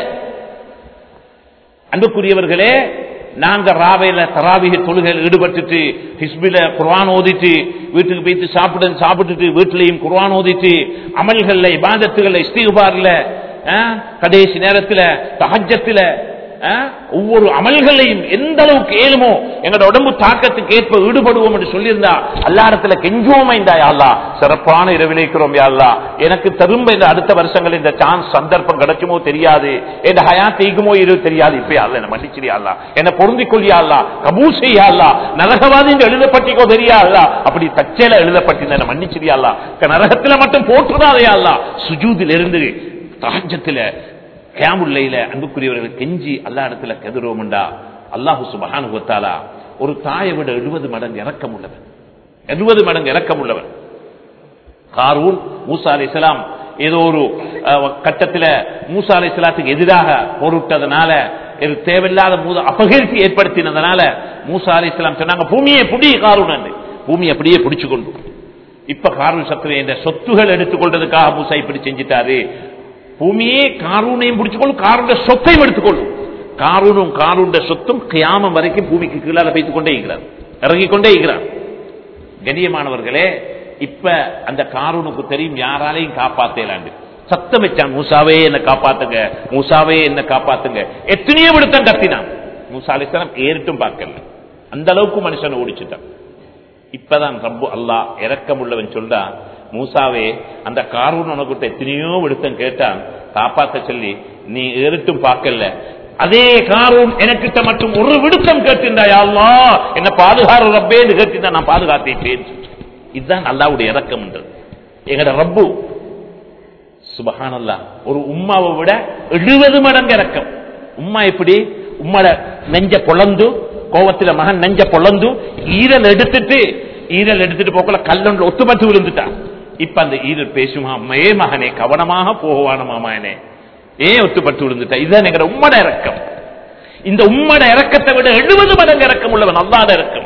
அன்புக்குரியவர்களே நாங்க ராவையில தராவிக தொழுகையில் ஈடுபட்டுட்டு ஹிஸ்பில குர்ஆன் ஓதிட்டு வீட்டுக்கு போயிட்டு சாப்பிட சாப்பிட்டுட்டு வீட்டிலையும் குர்ஆன் ஓதிட்டு அமல்கள்ல இபாதத்துகள்ல இஸ்திகுபார்ல அஹ், கடைசி நேரத்துல தஹஜத்துல அஹ், ஒவ்வொரு அமல்களையும் எந்த அளவுக்கு ஏழுமோ எங்களோட உடம்பு தாக்கத்துக்கு ஏற்ப ஈடுபடுவோம் என்று சொல்லியிருந்தா அல்லாடத்துல கெஞ்சுவோமா இந்த அல்லா சிறப்பான இரவிலைக்கிறோம் யாழ்லா எனக்கு திரும்ப இந்த அடுத்த வருஷங்கள் இந்த சான்ஸ் சந்தர்ப்பம் கிடைக்குமோ தெரியாது என் ஹயா தீக்குமோ இரு தெரியாது இப்ப அல்ல என்ன மன்னிச்சிரியா என்ன பொருந்திக் கொள்ளியா கபூல் செய்யா நரகவாதி என்று எழுதப்பட்டிக்கோ தெரியா அப்படி தச்சேல எழுதப்பட்டிருந்த மன்னிச்சிரியா நரகத்துல மட்டும் போட்டுதாதையா அல்லா சுஜூதில் இருந்து தாஜத்துல கேமுல்லையில அன்புக்குரியவர்கள் கெஞ்சி அல்லா இடத்துல கெதுருவோம்டா அல்லாஹு சுபஹானுவத்தாலா ஒரு தாயை விட எழுபது மடங்கு இறக்கம் உள்ளவன் எழுபது மடங்கு இறக்கம் உள்ளவன் காரூன் மூசா அலி இஸ்லாம் ஏதோ ஒரு அஹ், கட்டத்துல மூசா அலி இஸ்லாத்துக்கு எதிராக போரிட்டதுனால இது தேவையில்லாத மூத அபகீர்த்தி ஏற்படுத்தினதுனால மூசா அலி இஸ்லாம் சொன்னாங்க பூமியை புடி காரூன் பூமியை அப்படியே பிடிச்சு கொண்டு இப்ப காரூன் சத்துரு என்ற சொத்துகள் எடுத்துக்கொள்றதுக்காக மூசா இப்படி செஞ்சிட்டாரு பூமியே காரூனையும் பிடிச்சுக்கொள்ளும் காரூண்ட சொத்தையும் எடுத்துக்கொள்ளும் காரூனும் காரூண்ட சொத்தும் கியாமம் வரைக்கும் பூமிக்கு கீழால வைத்துக் கொண்டே இருக்கிறார் இறங்கிக் கொண்டே இருக்கிறார் கண்ணியமானவர்களே இப்ப அந்த காரூனுக்கு தெரியும் யாராலையும் காப்பாத்தலாண்டு சத்தம் வச்சான் மூசாவே என்ன காப்பாத்துங்க மூசாவே என்ன காப்பாத்துங்க எத்தனையோ விடுத்தம் கத்தினான் மூசா அலிஸ்லாம் ஏறிட்டும் பார்க்கல அந்த அளவுக்கு மனுஷன் ஓடிச்சுட்டான் இப்பதான் ரப்பு அல்லாஹ் இறக்கம் உள்ளவன் சொல்றா மூசாவே அந்த காரூன் உனக்கிட்ட எத்தனையோ விடுத்தம் கேட்டான் காப்பாத்த சொல்லி நீ ஏறிட்டும் பார்க்கல அதே காரூன் எனக்கிட்ட மட்டும் ஒரு விடுத்தம் கேட்டிருந்தாய் அல்லா என்ன பாதுகார ரப்பேன்னு கேட்டிருந்தா நான் பாதுகாத்தேன் இதுதான் அல்லாவுடைய இறக்கம் எங்கட ரப்பு சுபஹானல்லா ஒரு உம்மாவை விட எழுபது மடங்கு இறக்கம் உம்மா எப்படி உம்மட நெஞ்ச பொழந்து கோவத்துல மகன் நெஞ்ச பொழந்து ஈரல் எடுத்துட்டு ஈரல் எடுத்துட்டு போக்கல கல்லொன்று ஒத்துமட்டு விழுந்துட்டான் இப்ப அந்த ஈரல் பேசுமா அம்மையே மகனே கவனமாக போகவான மாமானே ஏன் ஒத்துப்பட்டு விழுந்துட்டா இதுதான் எங்கட உம்மட இறக்கம் இந்த உம்மட இறக்கத்தை விட எழுபது மடங்கு இறக்கம் உள்ளவன் அல்லாத இறக்கம்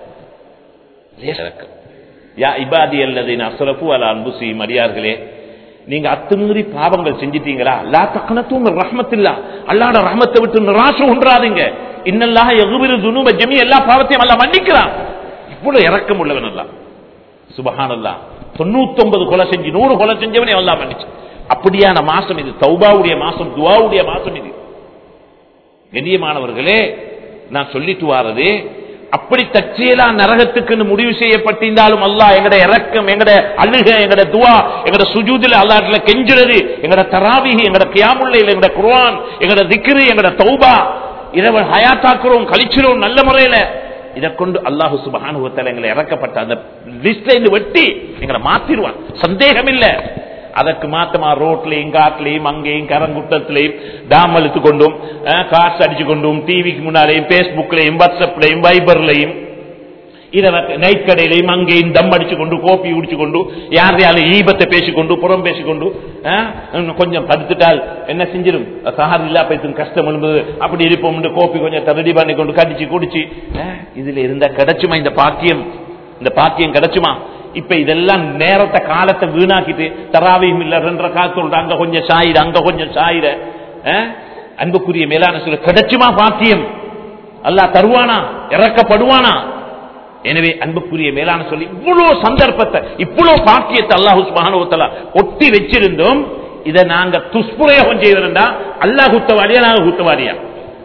இறக்கம் யா இபாதி அல்லது அசரப்பு அல அன்புசி மரியார்களே நீங்க அத்துமீறி பாவங்கள் செஞ்சிட்டீங்களா அல்லா தக்கனத்தும் ரஹமத்தில்லா அல்லாட ரஹமத்தை விட்டு நிராசம் உண்டாதீங்க இன்னல்லாக எகுபிரு துணுப ஜமி எல்லா பாவத்தையும் அல்ல மன்னிக்கிறான் இவ்வளவு இறக்கம் உள்ளவன் அல்ல சுபஹானல்லா தொண்ணூத்தி ஒன்பது கொலை செஞ்சு நூறு கொலை செஞ்சவனே அல்லா மன்னிச்சு அப்படியான மாசம் இது தௌபாவுடைய மாசம் துவாவுடைய மாசம் இது கண்ணியமானவர்களே நான் சொல்லிட்டு வாரது அப்படி தற்செயலா நரகத்துக்குன்னு முடிவு செய்யப்பட்டிருந்தாலும் அல்லா எங்கட இறக்கம் எங்கட அழுக எங்கட துவா எங்கட சுஜூதில் அல்லாட்டுல கெஞ்சுறது எங்கட தராவிகி எங்கட கியாமுல்லையில் எங்கட குர்ஆன் எங்கட திக்ரு எங்கட தௌபா இரவு ஹயாத்தாக்குறோம் கழிச்சிரோம் நல்ல முறையில இதை கொண்டு அல்லாஹு சுபஹானுவத்தால் எங்களை இறக்கப்பட்ட அந்த லிஸ்ட்ல இருந்து வெட்டி எங்களை மாத்திருவான் சந்தேகம் இல்ல அதற்கு மாத்தமா ரோட்லயும் காட்டுலயும் அங்கேயும் கரங்குட்டத்திலையும் டாம் அழுத்து கொண்டும் காசு அடிச்சு கொண்டும் டிவிக்கு முன்னாலேயும் பேஸ்புக்லையும் வாட்ஸ்அப்லையும் வைபர்லையும் இத நைட் கடையிலையும் அங்கேயும் தம் அடிச்சு கொண்டு கோப்பி குடிச்சு கொண்டு யார் யாரும் ஈபத்தை பேசிக்கொண்டு புறம் பேசிக்கொண்டு ஆ, இன்னும் கொஞ்சம் படுத்துட்டால் என்ன செஞ்சிடும் சார் இல்ல போய் கஷ்டம் எழும்புது அப்படி இருப்போம் கோப்பி கொஞ்சம் ரெடி பண்ணி கொண்டு கடிச்சு குடிச்சு ஆ, இதுல இருந்தா கிடைச்சுமா இந்த பாக்கியம் இந்த பாக்கியம் கிடைச்சுமா இப்ப இதெல்லாம் நேரத்தை காலத்தை வீணாக்கிட்டு தராவையும் இல்ல ரெண்டரை காத்து அங்க கொஞ்சம் சாயிர அங்க கொஞ்சம் சாயிர ஆ? அன்புக்குரிய மேலான சொல்ல கிடைச்சுமா பாக்கியம் அல்லாஹ் தருவானா இறக்கப்படுவானா எனவே அன்புக்குரிய மேலான சொல்லி இவ்வளவு சந்தர்ப்பத்தை இவ்வளவு பாக்கியத்தை அல்லாஹு சுபானுவத்தலா ஒட்டி வச்சிருந்தோம் இதை நாங்க துஷ்பிரயோகம் செய்திருந்தா அல்லாஹ் குத்தவாடியா நாங்க குத்தவாடியா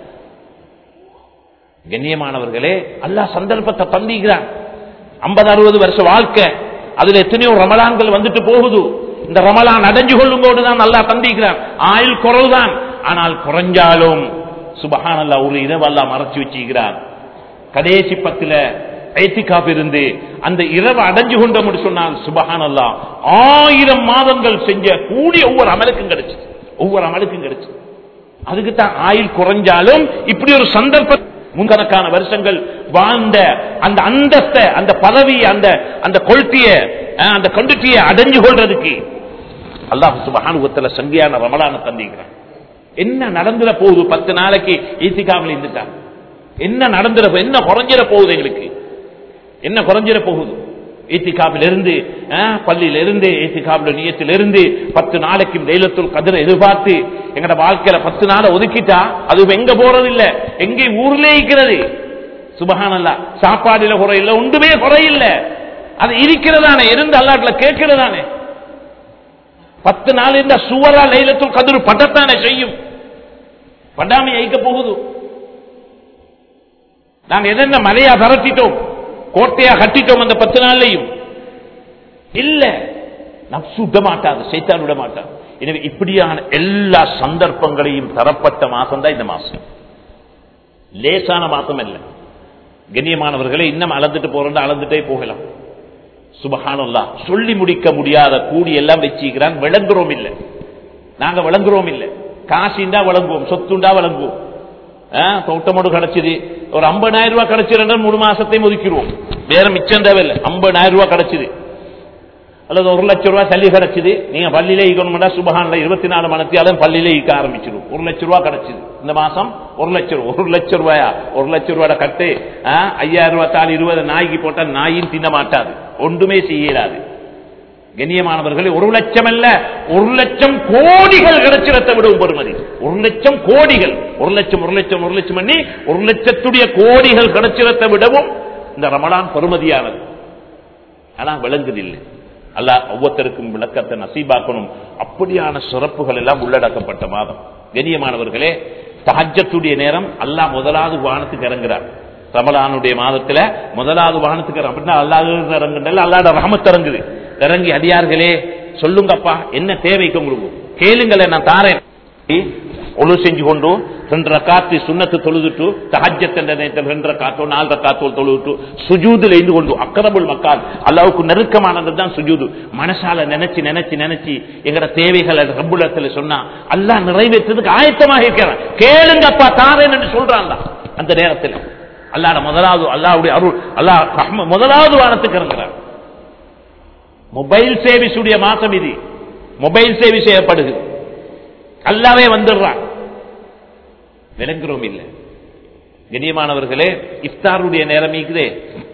கண்ணியமானவர்களே அல்லாஹ் சந்தர்ப்பத்தை தந்திக்கிறான் ஐம்பது அறுபது வருஷ வாழ்க்கை அதுல எத்தனையோ ரமலான்கள் வந்துட்டு போகுது இந்த ரமலான் அடைஞ்சு கொள்ளும் போதுதான் நல்லா தந்திக்கிறான் ஆயுள் குறவுதான் ஆனால் குறைஞ்சாலும் சுபஹான் அல்லா ஒரு இரவு அல்லா மறைச்சு வச்சுக்கிறான் கடைசி பத்துல ஐத்திகாப் இருந்து அந்த இரவு அடைஞ்சு கொண்டோம் என்று சொன்னால் சுபஹான் அல்லா ஆயிரம் மாதங்கள் செஞ்ச கூடிய ஒவ்வொரு அமலுக்கும் கிடைச்சு ஒவ்வொரு அமலுக்கும் கிடைச்சு அதுக்கு தான் ஆயுள் குறைஞ்சாலும் இப்படி ஒரு சந்தர்ப்பம் முன்கணக்கான வருஷங்கள் வாழ்ந்த அந்த அந்தஸ்த அந்த பதவி அந்த அந்த கொள்கைய அஹ், அந்த கொண்டுட்டிய அடைஞ்சு கொள்றதுக்கு அல்லாஹ் சுபஹானுவத்துல சங்கியான ரமலான தந்திக்கிறான் என்ன நடந்துட போகுது பத்து நாளைக்கு ஈத்திகாவில் இருந்துட்டான் என்ன நடந்துட போ- என்ன குறைஞ்சிட போகுது எங்களுக்கு என்ன குறைஞ்சிட போகுது ஈத்திகாவில் இருந்து அஹ், பள்ளியில இருந்து ஈத்திகாவில் நியத்தில் இருந்து பத்து நாளைக்கு தைலத்துள் கதிரை எதிர்பார்த்து எங்கட வாழ்க்கையில பத்து நாளை ஒதுக்கிட்டா அது எங்க போறது இல்ல எங்கே ஊர்ல இருக்கிறது சுபஹானல்லா சாப்பாடுல குறை இல்ல ஒன்றுமே குறை இல்ல அது இருக்கிறதானே இருந்து அல்லாட்ல கேட்கிறதானே பத்து நாள் இந்த சுவரா லைலத்துள் கதிர் பட்டத்தானே செய்யும் படாமை ஐக்க போகுது நாங்க எதென்ன மலையா பரட்டிட்டோம் கோட்டையா கட்டிட்டோம் அந்த பத்து நாள்லையும் இல்ல நப்சு விட மாட்டாது சைத்தான் விட மாட்டாது எனவே இப்படியான எல்லா சந்தர்ப்பங்களையும் தரப்பட்ட மாசம் தான் இந்த மாசம் லேசான மாசம் அல்ல கண்ணியமானவர்களை இன்னும் அளந்துட்டு போறோம் அளந்துட்டே போகலாம் சுபஹானல்லா சொல்லி முடிக்க முடியாத கூடி எல்லாம் வச்சுக்கிறான் விளங்குறோம் இல்ல நாங்க விளங்குறோம் இல்ல காசிண்டா விளங்குவோம் சொத்துண்டா விளங்குவோம் ஆ, தோட்டமோடு கிடைச்சது ஒரு ஐம்பதாயிரம் ரூபாய் கிடைச்சிருந்தா மூணு மாசத்தையும் ஒதுக்கிடுவோம் வேற மிச்சம் தேவையில்லை ஐம்பதாயிரம் ரூபாய் கிடைச்சது அல்லது ஒரு லட்சம் ரூபாய் தள்ளி கிடைச்சது நீங்க பள்ளியில ஈக்கணும்னா சுபஹான்ல இருபத்தி நாலு மணத்தியாலும் பள்ளியில ஈக்க ஆரம்பிச்சிடும் ஒரு லட்சம் ரூபாய் கிடைச்சது இந்த மாசம் ஒரு லட்சம் ரூபா. ஒரு லட்சம் ரூபாயா ஒரு லட்சம் ரூபாய் கட்டு ஆ, ஐயாயிரம் ரூபாய் தாள் இருபது நாய்க்கு போட்டா நாயும் தின்ன மாட்டாது ஒன்றுமே செய்யலாது கண்ணியமானவர்களே ஒரு லட்சம் அல்ல ஒரு லட்சம் கோடிகள் கிடைச்சிடத்தை விடும் பெருமதி ஒரு லட்சம் கோடிகள் ஒரு லட்சம் ஒரு லட்சம் ஒரு லட்சம் பண்ணி ஒரு லட்சத்துடைய கோடிகள் கிடைச்சிடத்தை விடவும் இந்த ரமலான் பெருமதியானது ஆனா விளங்குதில்லை அல்லாஹ் ஒவ்வொருத்தருக்கும் விளக்கத்தை நசீபாக்கணும் அப்படியான சிறப்புகள் எல்லாம் உள்ளடக்கப்பட்ட மாதம் கண்ணியமானவர்களே தஹஜத்துடைய நேரம் அல்லாஹ் முதலாவது வானத்துக்கு இறங்குறார் ரமலானுடைய மாதத்துல முதலாவது வானத்துக்கு இறங்கு- அப்படின்னா அல்லாஹ் இறங்குறதுல அல்லாட ரஹமத் இறங்குது இறங்கி அடியார்களே சொல்லுங்கப்பா என்ன தேவைக்கு உங்களுக்கு கேளுங்களேன் நான் தாரேன் ஒழு செஞ்சு கொண்டு ரெண்டு ரக்காத்து சுண்ணத்து தொழுதுட்டு தஹஜத் என்ற நேரத்தில் ரெண்டு ரக்காத்தோ நாலு ரக்காத்தோ தொழுதுட்டு சுஜூதுல இருந்து கொண்டு அக்கரபுல் மக்கால் அல்லாவுக்கு நெருக்கமானது தான் சுஜூது மனசால நினைச்சு நினைச்சு நினைச்சு எங்கட தேவைகளை ரப்புலத்துல சொன்னா அல்லாஹ் நிறைவேற்றதுக்கு ஆயத்தமாக இருக்கிறான் கேளுங்கப்பா தாரேன் என்று சொல்றான் அந்த நேரத்தில் அல்லாட முதலாவது அல்லாவுடைய அருள் அல்லாஹ் ரஹ்ம- முதலாவது வானத்துக்கு இறங்குறார் மொபைல் சேவிஸ் உடைய மாசம் இது மொபைல் சேவை செய்யப்படுது அல்லாவே வந்துடுறான் விளங்குறோம் இல்லை கண்ணியமானவர்களே இஃப்தாருடைய நேரம் இருக்குதே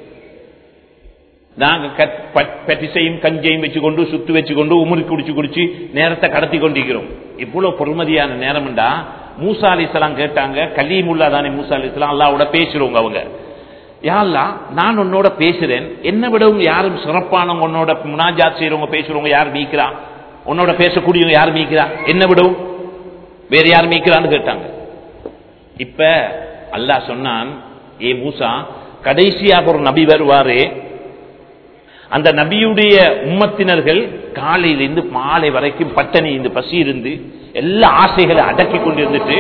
நாங்க கட்- பட்- பட்டிசையும் கஞ்சையும் வச்சுக்கொண்டு சுத்து வச்சுக்கொண்டு உமுறி குடிச்சு குடிச்சு நேரத்தை கடத்தி கொண்டிருக்கிறோம் இவ்வளவு பொறுமதியான நேரம்டா மூசா அலிஸ்லாம் கேட்டாங்க கலீமுல்லா தானே மூசா அலிஸ்லாம் அல்லாவோட பேசுறவங்க அவங்க யாழ்லா நான் உன்னோட பேசுறேன் என்ன விடவும் யாரும் சிறப்பானவங்க உன்னோட முனாஜாத் செய்யறவங்க பேசுறவங்க யார் மீக்கிறா உன்னோட பேசக்கூடியவங்க யார் மீக்கிறா என்ன விடவும் வேற யார் மீக்கிறான்னு கேட்டாங்க இப்ப அல்லாஹ் சொன்னான் ஏ மூசா கடைசியாக ஒரு நபி வருவாரு அந்த நபியுடைய உம்மத்தினர்கள் காலையிலிருந்து மாலை வரைக்கும் பட்டணி இருந்து பசி இருந்து எல்லா ஆசைகளை அடக்கி கொண்டிருந்துட்டு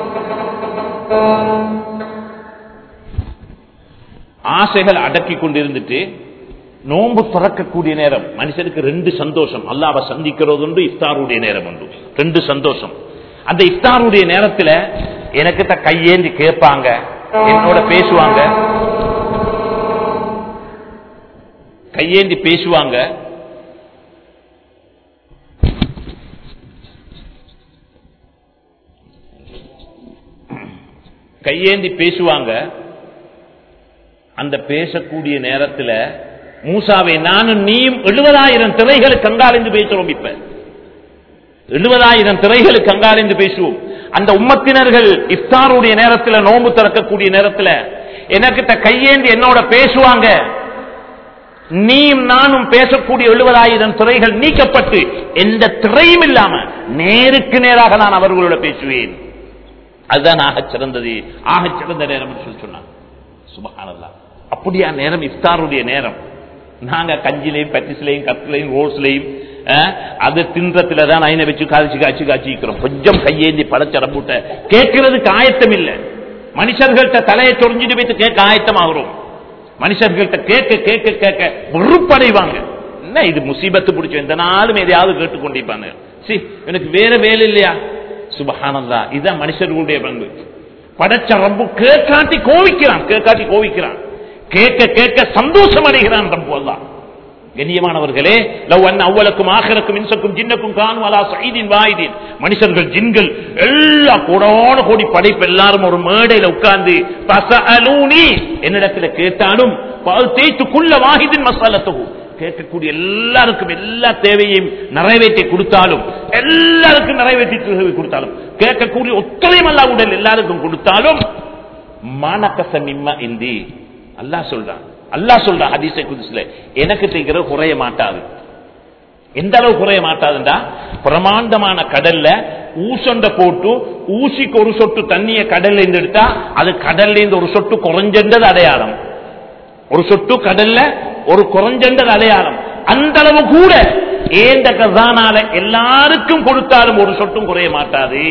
ஆசைகள் அடக்கி கொண்டிருந்துட்டு நோன்பு திறக்கக்கூடிய நேரம் மனுஷனுக்கு ரெண்டு சந்தோஷம் அல்லாவை சந்திக்கிறது உண்டு இஃப்தாருடைய நேரம் உண்டு ரெண்டு சந்தோஷம் அந்த இஃப்தாருடைய நேரத்துல எனக்கிட்ட கையேந்தி கேட்பாங்க என்னோட பேசுவாங்க கையேந்தி பேசுவாங்க கையேந்தி பேசுவாங்க அந்த பேசக்கூடிய நேரத்தில் மூசாவை நானும் நீயும் எழுபதாயிரம் திரைகளுக்கு அங்காலிந்து பேசுறோம் இப்ப எழுபதாயிரம் திரைகளுக்கு அங்காலிந்து பேசுவோம் அந்த உம்மத்தினர்கள் இஃப்தாருடைய நேரத்தில் நோன்பு திறக்கக்கூடிய நேரத்தில் எனக்கிட்ட கையேந்தி என்னோட பேசுவாங்க நீயும் நானும் பேசக்கூடிய எழுபதாயிரம் துறைகள் நீக்கப்பட்டு எந்த திரையும் இல்லாம நேருக்கு நேராக நான் அவர்களோட பேசுவேன் அதுதான் ஆகச் சிறந்தது ஆகச் சிறந்த நேரம் என்று சொல்லி சொன்னாங்க சுபஹானல்லா அப்படியா நேரம் இஃப்தாருடைய நேரம் நாங்க கஞ்சிலையும் பட்டிஸ்லையும் கத்திலையும் ரோஸ்லையும் அது தின்றத்துல தான் ஐனை வச்சு காய்ச்சி காய்ச்சி காய்ச்சிக்கிறோம் கொஞ்சம் கையேந்தி படைச்ச ரம்பூட்ட கேட்கறதுக்கு ஆயத்தம் இல்லை மனுஷர்கள்ட்ட தலையை தொழிஞ்சிட்டு வைத்து கேட்க ஆயத்தம் ஆகிறோம் மனுஷர்கள்ட்ட கேட்க கேட்க கேட்க வெறுப்படைவாங்க என்ன இது முசீபத்து பிடிச்சோம் எந்த நாளும் எதையாவது கேட்டுக்கொண்டிருப்பாங்க சி எனக்கு வேற வேலை இல்லையா சுபஹானந்தா இதுதான் மனுஷர்களுடைய பண்பு படைச்ச ரப்பு கேட்காட்டி கோவிக்கிறான் கேட்காட்டி கோவிக்கிறான் கேட்க கேட்க சந்தோஷம் அடைகிறான் ரப்பு அல்லாஹ் கண்ணியமானவர்களே லவ் அன் அவ்வளக்கும் ஆகரக்கும் இன்சக்கும் ஜின்னக்கும் காணும் அலா சைதின் வாயிதின் மனுஷர்கள் ஜின்கள் எல்லா கோடான கோடி படைப்பு எல்லாரும் ஒரு மேடையில உட்கார்ந்து பசஅலூனி என்னிடத்துல கேட்டாலும் பால் தேய்த்துக்குள்ள வாஹிதின் மசாலத்துகு கேட்கக்கூடிய எல்லாருக்கும் எல்லா தேவையையும் நிறைவேற்றி கொடுத்தாலும் எல்லாருக்கும் நிறைவேற்றி கொடுத்தாலும் கேட்கக்கூடிய ஒத்தனையும் அல்லா உடல் எல்லாருக்கும் கொடுத்தாலும் மானக்கசமிம்மா இந்தி அல்லாஹ் சொல்றான் அல்லாஹ் சொல்ற ஹதீஸை குதிசுல எனக்கு தெரிகிற குறைய மாட்டாது எந்த அளவு குறைய மாட்டாதுண்டா பிரமாண்டமான கடல்ல ஊசொண்ட போட்டு ஊசிக்கு ஒரு சொட்டு தண்ணிய கடல்ல இருந்து எடுத்தா அது கடல்ல இருந்து ஒரு சொட்டு குறைஞ்சது அடையாளம் ஒரு சொட்டு கடல்ல ஒரு குறைஞ்சது அடையாளம் அந்த அளவு கூட ஏந்த கதானால எல்லாருக்கும் கொடுத்தாலும் ஒரு சொட்டும் குறைய மாட்டாது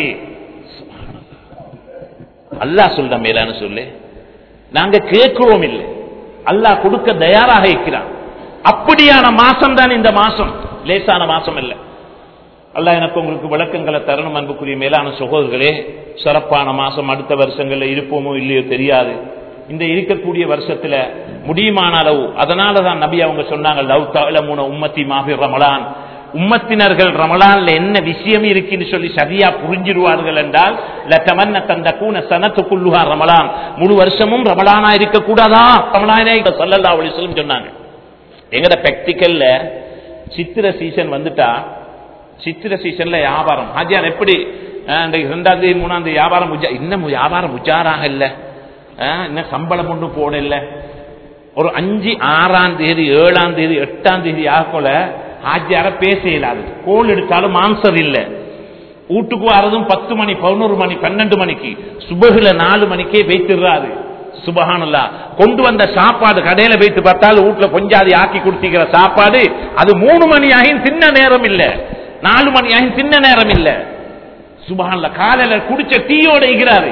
அல்லாஹ் சொல்ற மேலான சொல்லு நாங்க கேட்கிறோம் இல்லை அல்லாஹ் கொடுக்க தயாராக இருக்கிறான் அப்படியான மாசம் தான் இந்த மாசம் லேசான மாசம் இல்லை அல்ல எனக்கு உங்களுக்கு விளக்கங்களை தரணும் அன்புக்குரிய மேலான சகோதரர்களே சிறப்பான மாசம் அடுத்த வருஷங்கள்ல இருப்போமோ இல்லையோ தெரியாது இந்த இருக்கக்கூடிய வருஷத்துல முடியுமான அளவு அதனாலதான் நபி அவங்க சொன்னாங்க லவ் தலமுன உம்மத்தி மாபி ரமலான் உம்மத்தினர்கள் ரமலான்ல என்ன விஷயம் இருக்குன்னு சொல்லி சரியா புரிஞ்சிருவார்கள் என்றால் லத்தமன்ன தந்த கூன சனத்துக்குள்ளுகா ரமலான் முழு வருஷமும் ரமலானா இருக்க கூடாதா ரமலானே சொல்லல்லா அவளி சொல்லும் சொன்னாங்க எங்கட பிராக்டிக்கல்ல சித்திர சீசன் வந்துட்டா சித்திர சீசன்ல வியாபாரம் ஹாஜியார் எப்படி ரெண்டாம் தேதி மூணாம் தேதி வியாபாரம் இன்னும் வியாபாரம் உஜாராக இல்ல இன்னும் சம்பளம் ஒன்றும் போடல ஒரு அஞ்சு ஆறாம் தேதி ஏழாம் தேதி எட்டாம் தேதி ஆகல ஹாஜியார பேச இயலாது கோல் எடுத்தாலும் ஆன்சர் இல்ல வீட்டுக்கு வரதும் பத்து மணி பதினோரு மணி பன்னெண்டு மணிக்கு சுபகுல நாலு மணிக்கே வைத்துடுறாரு சுபகானல்லா கொண்டு வந்த சாப்பாடு கடையில வைத்து பார்த்தால் வீட்டுல கொஞ்சாதி ஆக்கி கொடுத்திக்கிற சாப்பாடு அது மூணு மணி ஆகியும் தின்ன நேரம் இல்ல நாலு மணி ஆகியும் தின்ன நேரம் இல்ல சுபகான்ல காலையில குடிச்ச டீயோட இருக்கிறாரு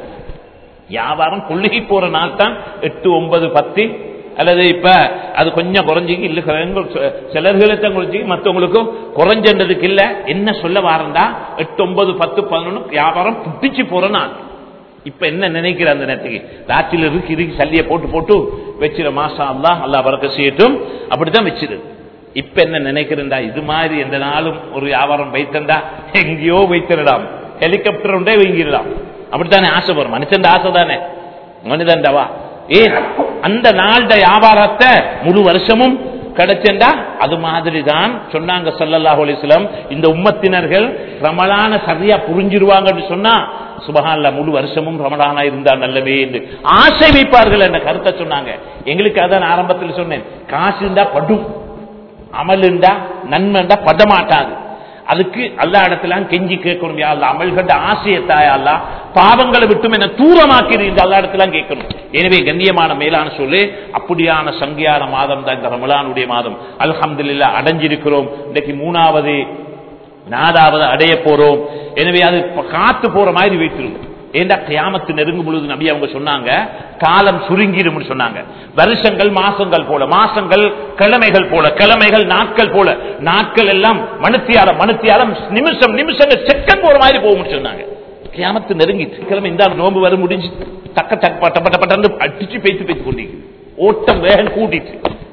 வியாபாரம் கொள்ளுகி போற நாள் தான் எட்டு ஒன்பது பத்து அல்லது இப்ப அது கொஞ்சம் குறைஞ்சிக்கு இல்ல சிலர்களுக்கு குறைஞ்சிக்கு மற்றவங்களுக்கும் குறைஞ்சதுக்கு இல்ல என்ன சொல்ல வாரண்டா எட்டு ஒன்பது பத்து பதினொன்னு வியாபாரம் புட்டிச்சு போற நாள் இப்ப என்ன நினைக்கிற அந்த நேரத்துக்கு ராத்திரில இருக்கு இருக்கு சல்லிய போட்டு போட்டு வச்சிட மாசம் அல்லா அல்லா பறக்க செய்யட்டும் அப்படித்தான் வச்சிரு இப்ப என்ன நினைக்கிறேன்டா இது மாதிரி எந்த நாளும் ஒரு வியாபாரம் வைத்தண்டா எங்கேயோ வைத்திடலாம் ஹெலிகாப்டர் உண்டே வைங்கிடலாம் அப்படித்தானே ஆசை வரும் மனுஷன் ஆசை தானே மனிதன்டவா ஏ அந்த நாள்ட வியாபாரத்தை முழு வருஷமும் கிடைச்சா அது மாதிரி தான் சொன்னாங்க சல்லல்லாஹு அலிஸ்லாம் இந்த உம்மத்தினர்கள் ரமலான சரியா புரிஞ்சிருவாங்கன்னு சொன்னா சுபஹான்ல முழு வருஷமும் ரமலானா இருந்தா நல்லவே என்று ஆசை வைப்பார்கள் என்ற கருத்தை சொன்னாங்க எங்களுக்கு அதான் ஆரம்பத்தில் சொன்னேன் காசு இருந்தா படும் அமல் இருந்தா நன்மை இருந்தா படமாட்டாது அதுக்கு அல்லா இடத்துல கெஞ்சி கேட்கணும் யா அல்லா அமல் கண்ட ஆசையை தாயா பாவங்களை விட்டும் என்ன தூரமாக்கிறீங்க இந்த அல்லா இடத்துல கேட்கணும் எனவே கண்ணியமான மேலான சொல்லு அப்படியான சங்கியான மாதம் தான் இந்த ரமலானுடைய மாதம் அல்ஹம்துலில்லா அடைஞ்சிருக்கிறோம் இன்னைக்கு மூணாவது நாலாவது அடைய போறோம் எனவே அது காத்து போற மாதிரி வைத்திருக்கும் ஏண்டா கியாமத்து நெருங்கும் பொழுது நபி அவங்க சொன்னாங்க காலம் சுருங்கிடும் சொன்னாங்க வருஷங்கள் மாசங்கள் போல மாசங்கள் கிழமைகள் போல கிழமைகள் நாட்கள் போல நாட்கள் எல்லாம் மனுத்தியாலம் மனுத்தியாலம் நிமிஷம் நிமிஷங்கள் செக்கன் போற மாதிரி போகும் சொன்னாங்க கியாமத்து நெருங்கிட்டு கிழமை இந்த நோம்பு வர முடிஞ்சு தக்க தக்க பட்ட பட்ட பட்ட அடிச்சு பேத்து பேத்து கொண்டிருக்கு ஓட்டம் வேகம் கூட்டிட்டு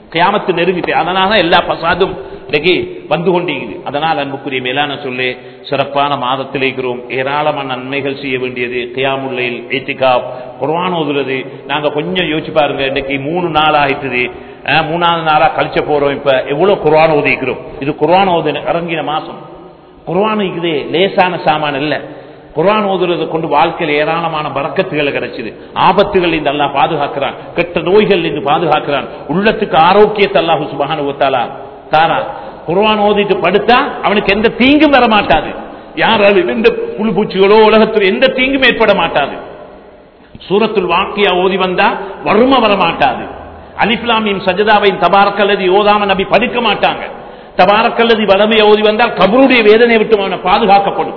கியாமத்து நெருங்கிட்டு அதனால எல்லா பசாதும் இன்னைக்கு வந்து கொண்டிருக்குது அதனால் அன்புக்குரிய மேலான சொல்லி சிறப்பான மாதத்தில் இருக்கிறோம் ஏராளமான நன்மைகள் செய்ய வேண்டியது கியாமுல்லையில் ஏத்திகா குர்வான் ஓதுறது நாங்க கொஞ்சம் யோசிச்சு பாருங்க இன்னைக்கு மூணு நாள் ஆயிட்டுது அஹ், மூணாவது நாளா கழிச்ச போறோம் இப்ப எவ்வளவு குர்வான் ஓதிக்கிறோம் இது குர்வான் ஓது இறங்கின மாசம் குர்வான் இது லேசான சாமான் இல்ல குர்ஆன் ஓதுறதை கொண்டு வாழ்க்கையில் ஏராளமான பறக்கத்துகள் கிடைச்சது ஆபத்துகள் இந்த அல்லாஹ் பாதுகாக்கிறான் கெட்ட நோய்கள் இருந்து பாதுகாக்கிறான் உள்ளத்துக்கு ஆரோக்கியத்தை அல்லாஹ் சுபஹானஹு வ தஆலா தாரா குர்ஆன் ஓதிட்டு படுத்தா அவனுக்கு எந்த தீங்கும் வர மாட்டாது யாராலும் எந்த புழு பூச்சிகளோ உலகத்தில் எந்த தீங்கும் ஏற்பட மாட்டாது சூரத்துல் வாக்கியா ஓதி வந்தா வறுமை வர மாட்டாது அலிப்லாமியும் சஜதாவையும் தபாரக்கல்லதி ஓதாம நபி படிக்க மாட்டாங்க தபாரக்கல்லதி வளமையை ஓதி வந்தால் கபருடைய வேதனை விட்டு அவனை பாதுகாக்கப்படும்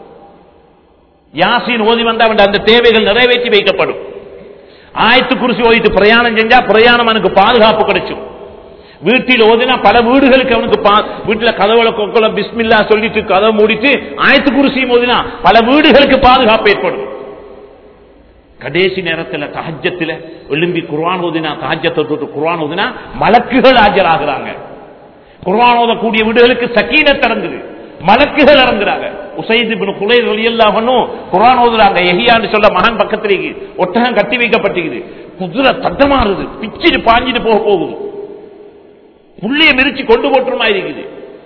யாசின் ஓதி வந்தா அவன் அந்த தேவைகள் நிறைவேற்றி வைக்கப்படும் ஆயத்து குருசி ஓதிட்டு பிரயாணம் செஞ்சா பிரயாணம் அவனுக்கு பாதுகாப்பு கிடைச்சும் வீட்டில் ஓதினா பல வீடுகளுக்கு அவனுக்கு பா- வீட்டுல கதவுல கொக்கல பிஸ்மில்லா சொல்லிட்டு கதவை மூடிட்டு ஆயத்து குருசியும் ஓதினா பல வீடுகளுக்கு பாதுகாப்பு ஏற்படும் கடைசி நேரத்துல தஹஜத்துல எழும்பி குர்ஆன் ஓதினா தஹஜத்தை தொட்டு குர்ஆன் ஓதினா மலக்குகள் ஆஜராகிறாங்க குர்ஆன் ஓதக்கூடிய வீடுகளுக்கு சக்கீனத் இறங்குது மலக்குகள் இறங்குறாங்க உசைத் இப்னு குலைர் ரலியல்லாஹு அன்ஹு குர்ஆன் ஓதுறாங்க எஹியான்னு சொல்ல மகன் பக்கத்திலேக்கு ஒட்டகம் கட்டி வைக்கப்பட்டிருக்குது குதிரை தட்டமாறுது பிச்சிட்டு பாஞ்சிட்டு போக போகுது புள்ளிய மிரிச்சு கொண்டு போட்டுருமா இருக்குது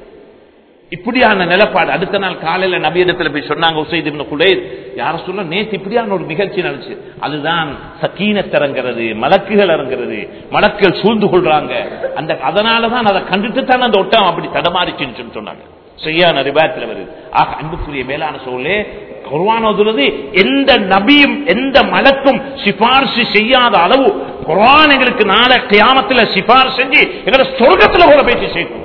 இப்படியான நிலப்பாடு அடுத்த நாள் காலையில நபியிடத்துல போய் சொன்னாங்க உசைத் இப்னு குலைர் யார சொல்ல நேத்து இப்படியான ஒரு நிகழ்ச்சி நடந்துச்சு அதுதான் சக்கீனத் இறங்குறது மலக்குகள் இறங்குறது மலக்குகள் சூழ்ந்து கொள்றாங்க அந்த அதனாலதான் அதை கண்டுட்டு தான் அந்த ஒட்டம் அப்படி தடமாறிச்சுன்னு சொன்னாங்க செய்யான ரிபாயத்தில் வருது ஆக அன்புக்குரிய மேலான சோழே குர்ஆன் ஓதுறது எந்த நபியும் எந்த மலக்கும் சிபாரிசு செய்யாத அளவு குர்ஆன் எங்களுக்கு நாளை கியாமத்துல சிபாரிசு செஞ்சு எங்களை சொர்க்கத்துல கூட பேசி சேர்க்கும்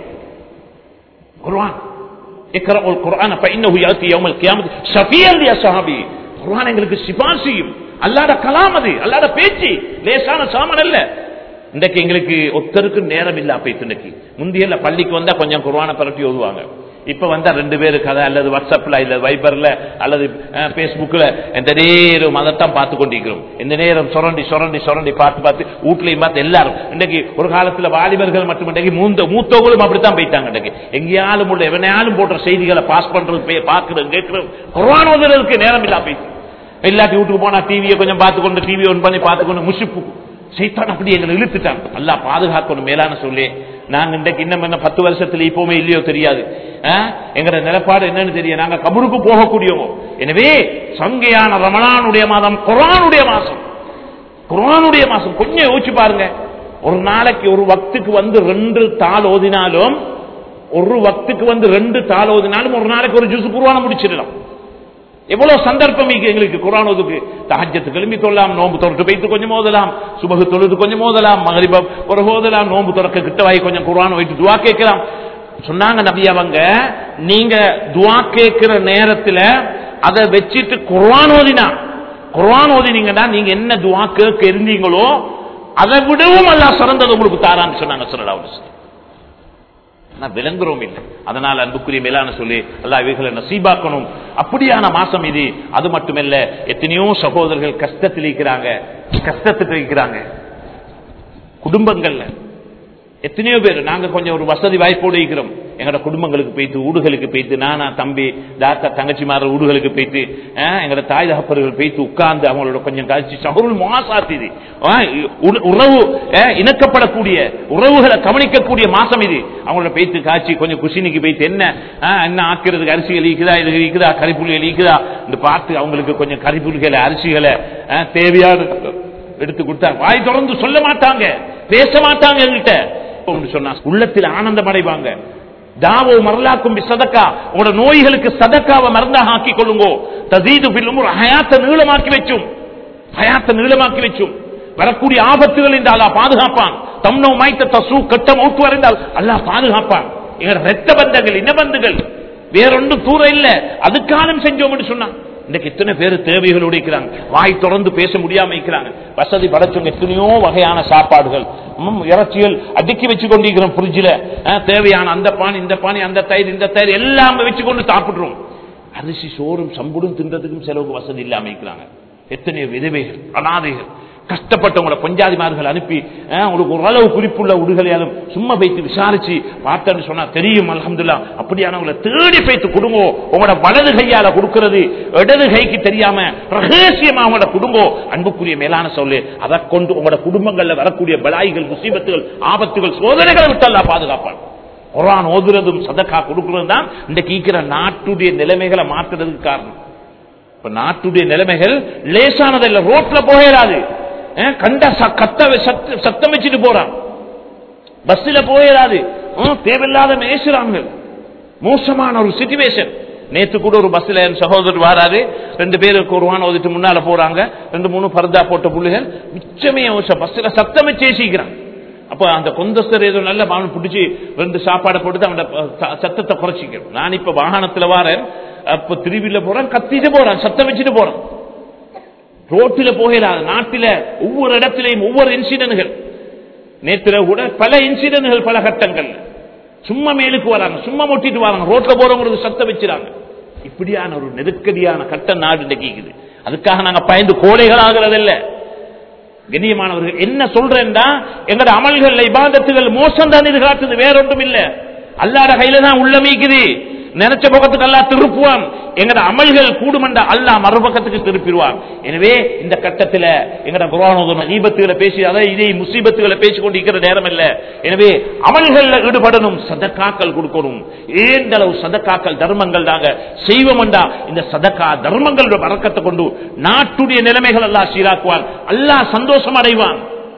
குர்ஆன் اقرأوا القرآن فإنه يأتي يوم القيامة شفيعا لأصحابه குர்ஆன் எங்களுக்கு சிபாரிசு செய்யும் அல்லாத கலாம் அது அல்லாத பேச்சு லேசான சாமன் அல்ல இன்றைக்கு எங்களுக்கு ஒருத்தருக்கு நேரம் இல்ல அப்ப இன்னைக்கு முந்தியல்ல பள்ளிக்கு வந்தா கொஞ்சம் குர்ஆனை பரட்டி ஓதுவாங்க இப்ப வந்தா ரெண்டு பேரு கதை அல்லது வாட்ஸ்அப்ல இல்ல வைபர்ல அல்லது பேஸ்புக்ல இந்த நேரம் அதைத்தான் பார்த்து கொண்டிருக்கிறோம் இந்த நேரம் சுரண்டி சுரண்டி சுரண்டி பார்த்து பார்த்து வீட்லயும் பார்த்து எல்லாரும் இன்னைக்கு ஒரு காலத்துல வாலிபர்கள் மட்டும் இன்றைக்கு மூத்த மூத்தவங்களும் அப்படித்தான் போயிட்டாங்க இன்னைக்கு எங்கேயாலும் உள்ள எவனையாலும் போன்ற செய்திகளை பாஸ் பண்றது பே- பார்க்கிறது கேட்கிறது குர்ஆன் ஓதுறதுக்கு நேரம் இல்லா போயிட்டு இல்லாட்டி வீட்டுக்கு போனா டிவியை கொஞ்சம் பார்த்துக்கொண்டு டிவி ஒன் பண்ணி பார்த்துக்கொண்டு முஷிப்பு சைத்தான் அப்படி எங்களை இழுத்துட்டான் நல்லா பாதுகாக்கணும் மேலான சொல்லி நாங்க இன்றைக்கு இன்னும் என்ன பத்து வருஷத்துல இப்பவுமே இல்லையோ தெரியாது ஆ? எங்கட நிலப்பாடு என்னன்னு தெரியும் நாங்க கபருக்கு போகக்கூடியவங்க எனவே சங்கையான ரமணானுடைய மாதம் குரானுடைய மாசம் குரானுடைய மாசம் கொஞ்சம் யோசிச்சு பாருங்க ஒரு நாளைக்கு ஒரு வக்துக்கு வந்து ரெண்டு தாள் ஓதினாலும் ஒரு வக்துக்கு வந்து ரெண்டு தாள் ஓதினாலும் ஒரு நாளைக்கு ஒரு ஜூஸ் குருவான முடிச்சிடலாம் எவ்வளவு சந்தர்ப்பம் இங்க எங்களுக்கு குரான் ஓதுக்கு தஹஜத்து கிளம்பி கொள்ளலாம் நோன்பு திறட்டு வைத்து கொஞ்சம் ஓதலாம் சுபகு தொழுது கொஞ்சம் ஓதலாம் மகரிப ஒரு ஓதலாம் நோன்பு திறக்க கிட்ட வாய் கொஞ்சம் குரான் வைத்து துவா கேட்கலாம் சொன்னாங்க நபி அவங்க நீங்க துவா கேட்கிற நேரத்துல அதை வச்சிட்டு குர்ஆன் ஓதினா குர்ஆன் ஓதினீங்கன்னா நீங்க என்ன துவா கேட்க இருந்தீங்களோ அதை விடவும் அல்லாஹ் சிறந்தது உங்களுக்கு தாரான்னு சொன்னாங்க சொல்லலாம் ஆனா விளங்குறோம் இல்லை அதனால் அன்புக்குரிய மேலான சொல்லி அல்லா இவைகளை நசீபாக்கணும் அப்படியான மாசம் இது அது மட்டுமல்ல எத்தனையோ சகோதரர்கள் கஷ்டத்தில் இருக்கிறாங்க கஷ்டத்துக்கு இருக்கிறாங்க குடும்பங்கள்ல எத்தனையோ பேர் நாங்க கொஞ்சம் ஒரு வசதி வாய்ப்போடு இருக்கிறோம் எங்களோட குடும்பங்களுக்கு போயிட்டு ஊடுகளுக்கு போயிட்டு நானா தம்பி தாத்தா தங்கச்சி மாற ஊடுகளுக்கு போயிட்டு ஆஹ், எங்களோட தாய் தகப்பர்கள் போயிட்டு உட்கார்ந்து அவங்களோட கொஞ்சம் கழிச்சு சகுருள் மாசாத்திது உறவு ஆஹ், இணக்கப்படக்கூடிய உறவுகளை கவனிக்கக்கூடிய மாசம் இது அவங்களோட பேத்து காய்ச்சி கொஞ்சம் குசினிக்கு போயிட்டு என்ன ஆஹ், என்ன ஆக்கிறதுக்கு அரிசிகள் ஈக்குதா இது ஈக்குதா கறிப்புள்ளிகள் ஈக்குதா இந்த பார்த்து அவங்களுக்கு கொஞ்சம் கறிப்புள்ளிகளை அரிசிகளை ஆஹ், தேவையான எடுத்து கொடுத்தாங்க வாய் தொடர்ந்து சொல்ல மாட்டாங்க பேச மாட்டாங்க என்கிட்ட என்று சொன்னா உள்ளத்தில் ஆனந்தம் அடைவாங்க தாவோ மரலாக்கும் சதக்கா உங்களோட நோய்களுக்கு சதக்காவை மருந்தாக ஆக்கி கொள்ளுங்கோ ததீது பில்லும் ஒரு ஹயாத்தை நீளமாக்கி வச்சும் ஹயாத்தை நீளமாக்கி வச்சும் வரக்கூடிய ஆபத்துகள் இந்த அல்லாஹ் பாதுகாப்பான் தம்னோ மாய்த்த தசு கட்டம் அவுட்டு வரைந்தால் அல்லாஹ் பாதுகாப்பான் எங்க ரத்த பந்தங்கள் இன பந்துகள் வேறொன்றும் தூரம் இல்ல அதுக்காலம் செஞ்சோம் சொன்னான் இன்னைக்கு எத்தனை பேர் தேவைகளோடு இருக்கிறாங்க வாய் தொடர்ந்து பேச முடியாம இருக்கிறாங்க வசதி படைச்சவங்க எத்தனையோ வகையான சாப்பாடுகள் ம், இறைச்சிகள் அடுக்கி வச்சு கொண்டிருக்கிறோம் ஃப்ரிட்ஜில் தேவையான அந்த பானி இந்த பானி அந்த தயிர் இந்த தயிர் எல்லாம் வச்சு கொண்டு சாப்பிடுறோம் அரிசி சோறும் சம்புடும் தின்றதுக்கும் செலவுக்கு வசதி இல்லாம இருக்கிறாங்க எத்தனையோ விதவைகள் அனாதைகள் கஷ்டப்பட்டவங்கள பொஞ்சாதிமார்கள் அனுப்பி அஹ், உங்களுக்கு ஓரளவு குறிப்புள்ள உடுகளையாலும் சும்மா வைத்து விசாரிச்சு பார்த்தேன்னு சொன்னா தெரியும் அல்ஹம்துலில்லாஹ் அப்படியானவங்களை தேடி வைத்து கொடுங்கோ உங்களோட வலது கையால கொடுக்கிறது இடது கைக்கு தெரியாம ரகசியமா உங்களோட குடும்பம் அன்புக்குரிய மேலான சொல்லு அதை கொண்டு உங்களோட குடும்பங்கள்ல வரக்கூடிய பலாய்கள் முசீபத்துகள் ஆபத்துகள் சோதனைகளை விட்டு அல்லாஹ் பாதுகாப்பான் குரான் ஓதுறதும் சதக்கா கொடுக்கறதும் தான் இன்றைக்கு இருக்கிற நாட்டுடைய நிலைமைகளை மாத்துறதுக்கு காரணம் இப்ப நாட்டுடைய நிலைமைகள் லேசானதல்ல ரோட்ல போயிடாது அஹ், கண்ட ச- கத்த சத்த- சத்தம் வச்சுட்டு போறான் பஸ்ல போயிடாது ஹம், தேவையில்லாத மேசுறாங்க மோசமான ஒரு சிச்சுவேஷன் நேத்து கூட ஒரு பஸ்ல என் சகோதரர் வராரு ரெண்டு பேரும் குருவான் ஓதிட்டு முன்னால போறாங்க ரெண்டு மூணு பர்தா போட்ட புள்ளிகள் மிச்சமே பஸ்ல சத்தம் வச்சு ஏசிக்கிறான் அப்ப அந்த கொந்தஸ்தர் ஏதோ நல்ல அவன் பிடிச்சி ரெண்டு சாப்பாடை போட்டு அவன் சத்தத்தை குறைச்சிக்கிறோம் நான் இப்ப வாகனத்துல வாரேன் அப்ப திருவில போறேன் கத்திட்டு போறான் சத்தம் வச்சுட்டு போறான் ரோட்டில போகிறார் நாட்டில ஒவ்வொரு இடத்திலையும் ஒவ்வொரு இன்சிடென்ட்கள் நேத்துல கூட பல இன்சிடென்ட்கள் பல கட்டங்கள் சும்மா மேலுக்கு வராங்க சும்மா மொட்டிட்டு வராங்க ரோட்ல போறவங்களுக்கு சத்தம் வச்சுறாங்க இப்படியான ஒரு நெருக்கடியான கட்ட நாடு இன்னைக்கு இருக்குது அதுக்காக நாங்க பயந்து கோழைகள் ஆகிறதில்லை கண்ணியமானவர்கள் என்ன சொல்றேன்டா எங்கட அமல்கள் இபாதத்துகள் மோசம் தான் இது காட்டுது வேற ஒன்றும் இல்ல அல்லாட கையில தான் உள்ளமீக்குது நினைச்ச பக்கத்துக்கு அல்லா திருப்புவான் எங்கட அமல்கள் கூடுமண்ட அல்லாஹ் மறுபக்கத்துக்கு திருப்பிடுவான் எனவே இந்த கட்டத்தில் எங்கட குரானோதன ஈபத்துகளை பேசி அதை இதை முசீபத்துகளை பேசிக் கொண்டிருக்கிற நேரம் இல்ல எனவே அமல்கள்ல ஈடுபடணும் சதக்காக்கள் கொடுக்கணும் ஏந்த அளவு சதக்காக்கள் தர்மங்கள் நாங்க செய்வோம்டா இந்த சதக்கா தர்மங்களோட வரக்கத்தை கொண்டு நாட்டுடைய நிலைமைகள் எல்லாம் சீராக்குவான் அல்லாஹ் சந்தோஷம் அடைவான்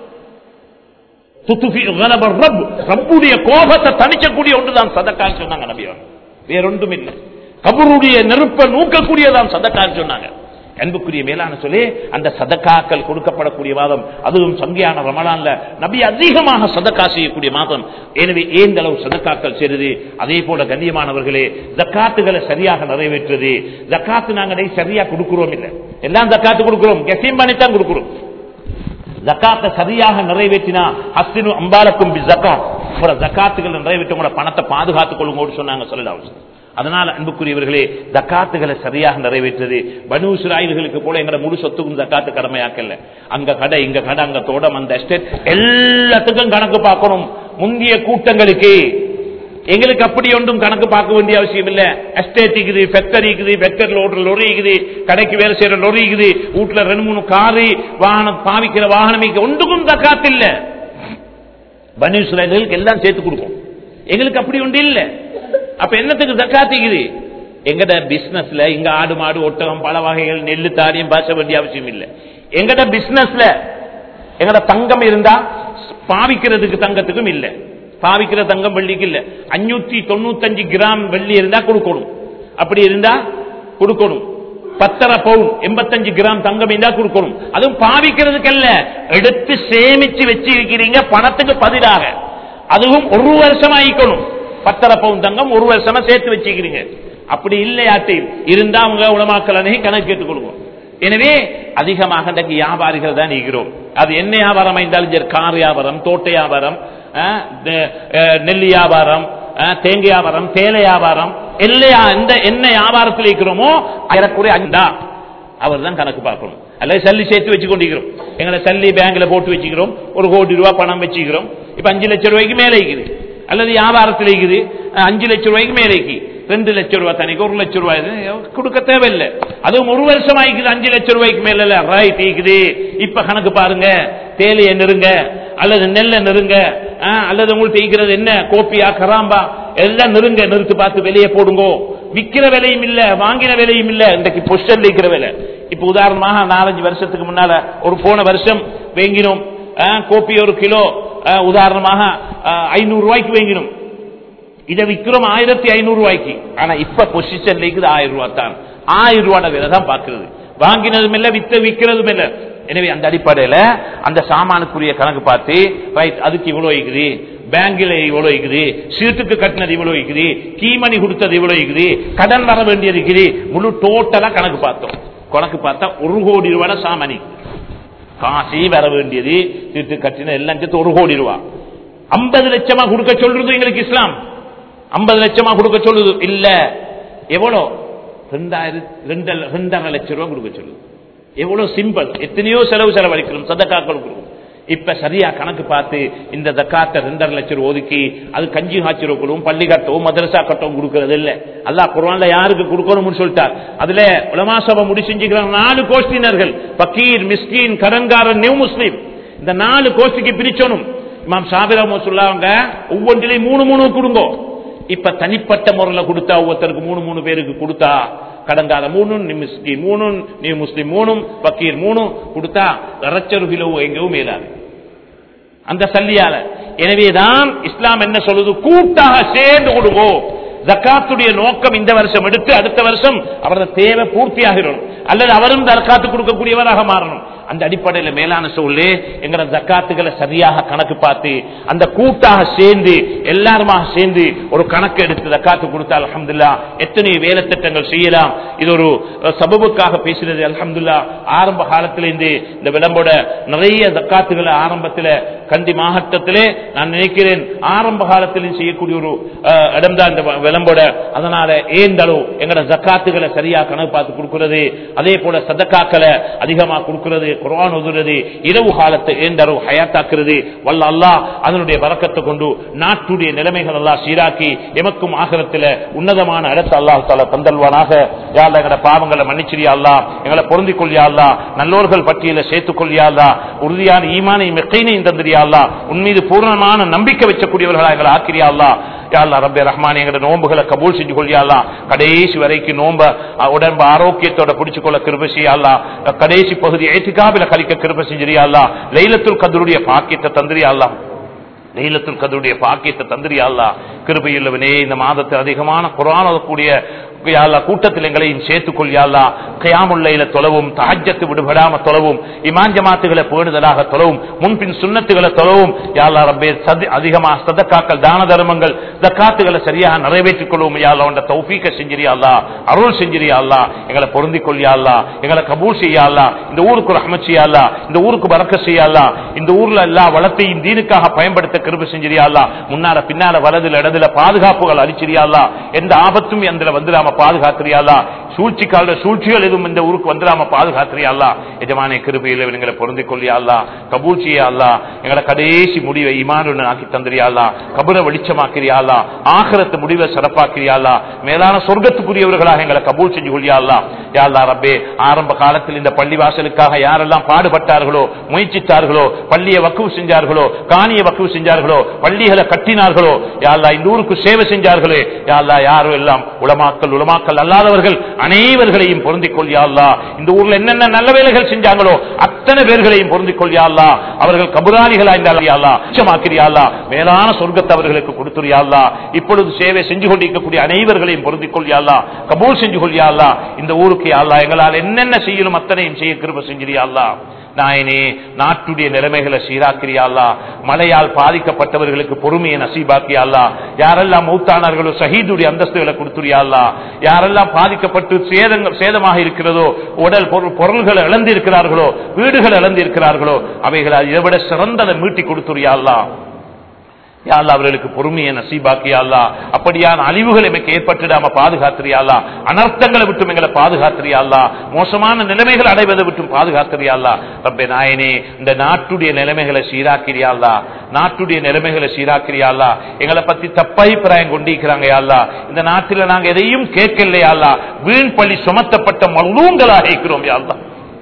துத்துஃபி கலப ரப் ரப்புடைய கோபத்தை தணிக்கக்கூடிய ஒன்றுதான் சதக்கான்னு சொன்னாங்க நபியார் வேறொன்றும் இல்லை கபருடைய நெருப்பை நூக்கக்கூடியதான் சதக்கான்னு சொன்னாங்க அன்புக்குரிய மேலான சொல்லி அந்த சதக்காக்கள் கொடுக்கப்படக்கூடிய மாதம் அதுவும் சங்கியான ரமலான்ல நபி அதிகமாக சதக்கா செய்யக்கூடிய மாதம் எனவே ஏந்த அளவு சதக்காக்கள் செய்வது அதே போல கண்ணியமானவர்களே ஜக்காத்துகளை சரியாக நிறைவேற்றுவது ஜக்காத்து நாங்கள் சரியா கொடுக்கிறோம் இல்லை எல்லாம் ஜக்காத்து கொடுக்கிறோம் கெசிம் பண்ணித்தான் கொடுக்கிறோம் ஜக்காத்தை சரியாக நிறைவேற்றினா ஹஸ்தினு அம்பாலக்கும் பி ஜக்காத் உங்களோட ஜக்காத்துகள் நிறைவேற்ற உங்களோட பணத்தை பாதுகாத்துக் கொள்ளுங்க சொன்னாங்க சொல்லலாம் அதனால அன்புக்குரியவர்களே ஜக்காத்துகளை சரியாக நிறைவேற்றது பனு இஸ்ராயல்களுக்கு போல எங்கட முழு சொத்துக்கும் ஜக்காத்து கடமையாக்கல அங்க கடை இங்க கடை அங்க தோட்டம் அந்த எஸ்டேட் எல்லாத்துக்கும் கணக்கு பார்க்கணும் முந்திய கூட்டங்களுக்கு எங்களுக்கு அப்படி ஒன்றும் கணக்கு பார்க்க வேண்டிய அவசியம் இல்ல எஸ்டேட் இருக்குது ஃபேக்டரி இருக்குது ஃபேக்டரியில் ஓடுற லொரி இருக்குது கடைக்கு வேலை செய்யற லொரி இருக்குது வீட்டுல ரெண்டு மூணு காரு வாகனம் பாவிக்கிற வாகனம் ஒன்றுக்கும் தக்காத்து இல்ல பனு இஸ்ராயல்களுக்கு எல்லாம் சேர்த்து கொடுக்கும் எங்களுக்கு அப்படி ஒன்று இல்ல அப்ப என்னத்துக்கு தக்காத்திக்குது எங்கட பிசினஸ்ல இங்க ஆடு மாடு ஒட்டகம் பல வகைகள் நெல்லு தானியம் பாச வேண்டிய அவசியம் இல்ல எங்கட பிசினஸ்ல எங்கட தங்கம் இருந்தா பாவிக்கிறதுக்கு தங்கத்துக்கும் இல்ல பாவிக்கிற தங்கம் வெள்ளிக்கு இல்ல அஞ்சூத்தி தொண்ணூத்தஞ்சு கிராம் வெள்ளி இருந்தா கொடுக்கணும் அப்படி இருந்தா கொடுக்கணும் பத்தரை பவுன் எண்பத்தஞ்சு கிராம் தங்கம் இருந்தா கொடுக்கணும் அதுவும் பாவிக்கிறதுக்கு அல்ல எடுத்து சேமிச்சு வச்சிருக்கிறீங்க பணத்துக்கு பதிலாக அதுவும் ஒரு வருஷம் ஆயிக்கணும் பத்தரை பவுன் தங்கம் ஒரு வருஷமா சேர்த்து வச்சுக்கிறீங்க அப்படி இல்லையாட்டையும் இருந்தா அவங்க உணமாக்கல் அணையை கணக்கு கேட்டுக் கொடுக்கும் எனவே அதிகமாக இன்றைக்கு வியாபாரிகள் தான் இருக்கிறோம் அது என்ன வியாபாரம் இருந்தாலும் சரி கார் வியாபாரம் தோட்ட வியாபாரம் அஹ், நெ- அஹ், நெல் வியாபாரம் அஹ், தேங்காய் வியாபாரம் தேலை வியாபாரம் இல்லையா எந்த என்ன வியாபாரத்தில் இருக்கிறோமோ ஏறக்குறைய அஞ்சா அவர் தான் கணக்கு பார்க்கணும் அல்லது சல்லி சேர்த்து வச்சு கொண்டிருக்கிறோம் எங்களை சல்லி பேங்க்ல போட்டு வச்சுக்கிறோம் ஒரு கோடி ரூபாய் பணம் வச்சுக்கிறோம் இப்ப அஞ்சு லட்சம் ரூபாய்க்கு மேலே இருக்குது அல்லது வியாபாரத்தில் இருக்குது அஹ், அஞ்சு லட்சம் ரூபாய்க்கு மேலே இருக்குது ரெண்டு லட்சம் ரூபாய் தனிக்கு ஒரு லட்சம் ரூபாய் இது கொடுக்க தேவையில்லை அதுவும் ஒரு வருஷம் ஆயிக்குது அஞ்சு லட்சம் ரூபாய்க்கு மேல ரைட் இருக்குது இப்ப கணக்கு பாருங்க தேலையை நெருங்க அல்லது நெல்லை நெருங்க ஆ, அல்லது உங்கள்ட்ட ஈக்கிறது என்ன கோப்பியா கராம்பா எல்லாம் நெருங்க நிறுத்து பார்த்து வெளியே போடுங்கோ விக்கிற விலையும் இல்ல வாங்கின விலையும் இல்ல இன்றைக்கு பொஷல் இருக்கிற விலை இப்ப உதாரணமாக நாலஞ்சு வருஷத்துக்கு முன்னால ஒரு போன வருஷம் வாங்கினோம் ஆ, கோப்பி ஒரு கிலோ ஆ, உதாரணமாக ஐநூறு ரூபாய்க்கு வாங்கினோம் இதை விக்கிறோம் ஆயிரத்தி ஐநூறு ரூபாய்க்கு ஆனா இப்ப பொசிஷன் இருக்குது ஆயிரம் ரூபாய் தான் ஆயிரம் ரூபாய் விலை தான் பாக்குறது வாங்கினதும் இல்ல வித்த விக்கிறதும் இல்ல எனவே அந்த அடிப்படையில அந்த சாமானுக்குரிய கணக்கு பார்த்து ரைட் அதுக்கு இவ்வளவு இருக்குது பேங்கில் இவ்வளவு இருக்குது சீட்டுக்கு கட்டினது இவ்வளவு இருக்குது கீமணி கொடுத்தது இவ்வளவு இருக்குது கடன் வர வேண்டியது இருக்குது முழு டோட்டலா கணக்கு பார்த்தோம் கணக்கு பார்த்தா ஒரு கோடி ரூபாய் சாமானி காசி வர வேண்டியது சீட்டு கட்டின எல்லாம் சேர்த்து ஒரு கோடி ரூபாய் ஐம்பது லட்சமா கொடுக்க சொல்றது எங்களுக்கு இஸ்லாம் ஐம்பது லட்சமா கொடுக்க சொல்லுது இல்ல எவ்வளோ ரெண்டாயிரம் ரெண்டரை ரெண்டரை லட்சம் ரூபாய் கொடுக்க சொல்லுது எவ்வளவு சிம்பிள் எத்தனையோ செலவு செலவழிக்கிறோம் சதக்காக்கள் கொடுக்கிறோம் இப்ப சரியா கணக்கு பார்த்து இந்த தக்காத்த ரெண்டரை லட்சம் ரூபா ஒதுக்கி அது கஞ்சி காய்ச்சி கொடுக்கணும் பள்ளி கட்டவும் மதரசா கட்டவும் கொடுக்கறது இல்ல அல்லாஹ் குர்ஆன்ல யாருக்கு கொடுக்கணும்னு சொல்லிட்டார் அதுல உலமா சபை முடிச்சுக்கிறாங்க நாலு கோஷ்டினர்கள் பக்கீர் மிஸ்கீன் கடன்காரன் நியூ முஸ்லீம் இந்த நாலு கோஷ்டிக்கு பிரிச்சணும் இமாம் சாபிரா சொல்லாங்க ஒவ்வொன்றிலையும் மூணு மூணு கொடுங்க இப்ப தனிப்பட்ட முறையில கொடுத்தா ஒவ்வொருத்தருக்கு மூணு மூணு பேருக்கு கொடுத்தா கடங்கால மூணு மிஸ்கி மூணு நீ முஸ்லிம் மூணும் பக்கீர் மூணும் கொடுத்தா லட்சம் கிலோ எங்கேயும் மேலாது அந்த சல்லியால எனவேதான் இஸ்லாம் என்ன சொல்லுது கூட்டாக சேர்ந்து கொடுங்கோ ஜக்காத்துடைய நோக்கம் இந்த வருஷம் எடுத்து அடுத்த வருஷம் அவரது தேவை பூர்த்தியாகிடணும் அல்லது அவரும் தற்காத்து கொடுக்கக்கூடியவராக மாறணும் அந்த அடிப்படையில் மேலான சொல்லு எங்களோட ஜக்காத்துகளை சரியாக கணக்கு பார்த்து அந்த கூட்டாக சேர்ந்து எல்லாருமாக சேர்ந்து ஒரு கணக்கு எடுத்து ஜக்காத்து கொடுத்தால் அலமதுல்லா எத்தனை வேலை திட்டங்கள் செய்யலாம் இது ஒரு சபபுக்காக பேசுறது அலமதுல்லா ஆரம்ப காலத்திலிருந்து இந்த விளம்போட நிறைய ஜக்காத்துகளை ஆரம்பத்தில் கண்டி மாவட்டத்திலே நான் நினைக்கிறேன் ஆரம்ப காலத்திலும் செய்யக்கூடிய ஒரு இடம் தான் இந்த விளம்போட அதனால ஏந்தளவு எங்களோட ஜக்காத்துகளை சரியா கணக்கு பார்த்து கொடுக்கிறது அதே போல சதக்காக்களை அதிகமா கொடுக்கிறது குரான் உதுறது இரவு காலத்தை ஏந்தளவு ஹயாத்தாக்குறது வல்ல அல்லா அதனுடைய வரக்கத்தை கொண்டு நாட்டுடைய நிலைமைகள் எல்லாம் சீராக்கி எமக்கும் ஆகரத்தில் உன்னதமான இடத்தை அல்லாஹ் தால தந்தல்வானாக யாழ்ல எங்களோட பாவங்களை மன்னிச்சிரியா அல்லா எங்களை பொருந்திக் கொள்ளியா அல்லா நல்லோர்கள் பட்டியல சேர்த்துக் கொள்ளியா அல்லா உறுதியான ஈமானையும் மெக்கைனையும் தந்திரியா அல்லா உன்மீது பூர்ணமான நம்பிக்கை வச்சக்கூடியவர்களா எங்களை ஆக்கிரியா அல்லா யாழ்லா ரப்பே ரஹ்மான் எங்களோட நோம்புகளை கபூல் செஞ்சு கொள்ளியாலா கடைசி வரைக்கும் நோம்ப உடம்பு ஆரோக்கியத்தோட பிடிச்சு கொள்ள கிருப செய்யலா கடைசி பகுதி ஏற்றுக்காவில கழிக்க கிருப செஞ்சிரியாலா லைலத்துல் கதருடைய பாக்கியத்தை தந்திரியாலா லைலத்துல் கதருடைய பாக்கியத்தை தந்திரியாலா கிருபையுள்ளவனே இந்த மாதத்தில் அதிகமான குரானக்கூடிய கூட்டத்தில் எங்களையும் சேர்த்துக் கொள்ளியாலா கயாமுல்லையில தொலவும் தஹஜத்து விடுபடாம தொலவும் இமான் ஜமாத்துகளை பேணுதலாக தொலவும் முன்பின் சுண்ணத்துகளை தொலவும் யாழ்லா ரப்பே அதிகமா சதக்காக்கள் தான தர்மங்கள் தக்காத்துகளை சரியாக நிறைவேற்றிக் கொள்வோம் யாழ்லா உண்ட தௌஃபீக்க செஞ்சிரியாலா அருள் செஞ்சிரியாலா எங்களை பொருந்திக் கொள்ளியாலா எங்களை கபூல் செய்யாலா இந்த ஊருக்கு ரஹமத் செய்யாலா இந்த ஊருக்கு பறக்க செய்யாலா இந்த ஊர்ல எல்லா வளத்தையும் தீனுக்காக பயன்படுத்த கிருப செஞ்சிரியாலா முன்னால பின்னால வலதுல இடதுல பாதுகாப்புகள் அளிச்சிரியாலா எந்த ஆபத்தும் எந்த வந்துடாம பாதுகாத்திரியாலா சூழ்ச்சி கால சூழ்ச்சிகள் எதுவும் இந்த ஊருக்கு வந்துடாம பாதுகாத்திரியாலா எஜமான கிருபையில் எங்களை பொருந்திக் கொள்ளியாலா கபூல் செய்யாலா எங்களை கடைசி முடிவை இமானுடன் ஆக்கி தந்திரியாலா கபுர வெளிச்சமாக்கிறியாலா ஆகரத்து முடிவை சிறப்பாக்கிறியாலா மேலான சொர்க்கத்துக்குரியவர்களாக எங்களை கபூல் செஞ்சு கொள்ளியாலா யாழ்லா ரப்பே ஆரம்ப காலத்தில் இந்த பள்ளி வாசலுக்காக யாரெல்லாம் பாடுபட்டார்களோ முயற்சித்தார்களோ பள்ளியை வக்குவு செஞ்சார்களோ காணிய வக்குவு செஞ்சார்களோ பள்ளிகளை கட்டினார்களோ யாழ்லா இந்த ஊருக்கு சேவை செஞ்சார்களே யாழ்லா யாரும் எல்லாம் உலமாக்கல் உலமாக்கல் அல்லாதவர்கள் அனைவர்களையும் பொருந்திக் கொள்ளியாள்லா இந்த ஊர்ல என்னென்ன நல்ல வேலைகள் செஞ்சாங்களோ அத்தனை பேர்களையும் பொருந்திக் கொள்ளியாள்லா அவர்கள் கபுராளிகளா இருந்தாலா உச்சமாக்கிறியாள்லா மேலான சொர்க்கத்தை அவர்களுக்கு கொடுத்துறியாள்லா இப்பொழுது சேவை செஞ்சு கொண்டிருக்கக்கூடிய அனைவர்களையும் பொருந்திக் கொள்ளியாள்லா கபூல் செஞ்சு கொள்ளியாள்லா இந்த ஊருக்கு யாழ்லா எங்களால் என்னென்ன செய்யணும் அத்தனையும் செய்ய கிருப செஞ்சிரியாள்லா நாயனே நாட்டுடைய நிலைமைகளை சீராக்கிறியாளா மழையால் பாதிக்கப்பட்டவர்களுக்கு பொறுமையை நசீபாக்கியாளா யாரெல்லாம் மூத்தானார்களோ ஷஹீதுடைய அந்தஸ்துகளை கொடுத்துறியாளா யாரெல்லாம் பாதிக்கப்பட்டு சேதங்கள் சேதமாக இருக்கிறதோ உடல் பொருள்களை இழந்திருக்கிறார்களோ வீடுகள் இழந்திருக்கிறார்களோ அவைகளை இதை விட சிறந்ததை மீட்டி கொடுத்துறியாளா யாழ்லா அவர்களுக்கு பொறுமையை நசீபாக்கியாளா அப்படியான அழிவுகள் எமக்கு ஏற்பட்டுடாம பாதுகாத்திரியாளா அனர்த்தங்களை விட்டும் எங்களை பாதுகாத்திரியாளா மோசமான நிலைமைகள் அடைவதை விட்டும் பாதுகாத்திரியாளா ரப்பே நாயனே இந்த நாட்டுடைய நிலைமைகளை சீராக்கிறியாளா நாட்டுடைய நிலைமைகளை சீராக்கிறியாளா எங்களை பத்தி தப்பாபிப்பிராயம் கொண்டிருக்கிறாங்க யாழ்லா இந்த நாட்டில் நாங்க எதையும் கேட்கலையாளா வீண் பழி சுமத்தப்பட்ட மலூங்களாக இருக்கிறோம் யாழ்லா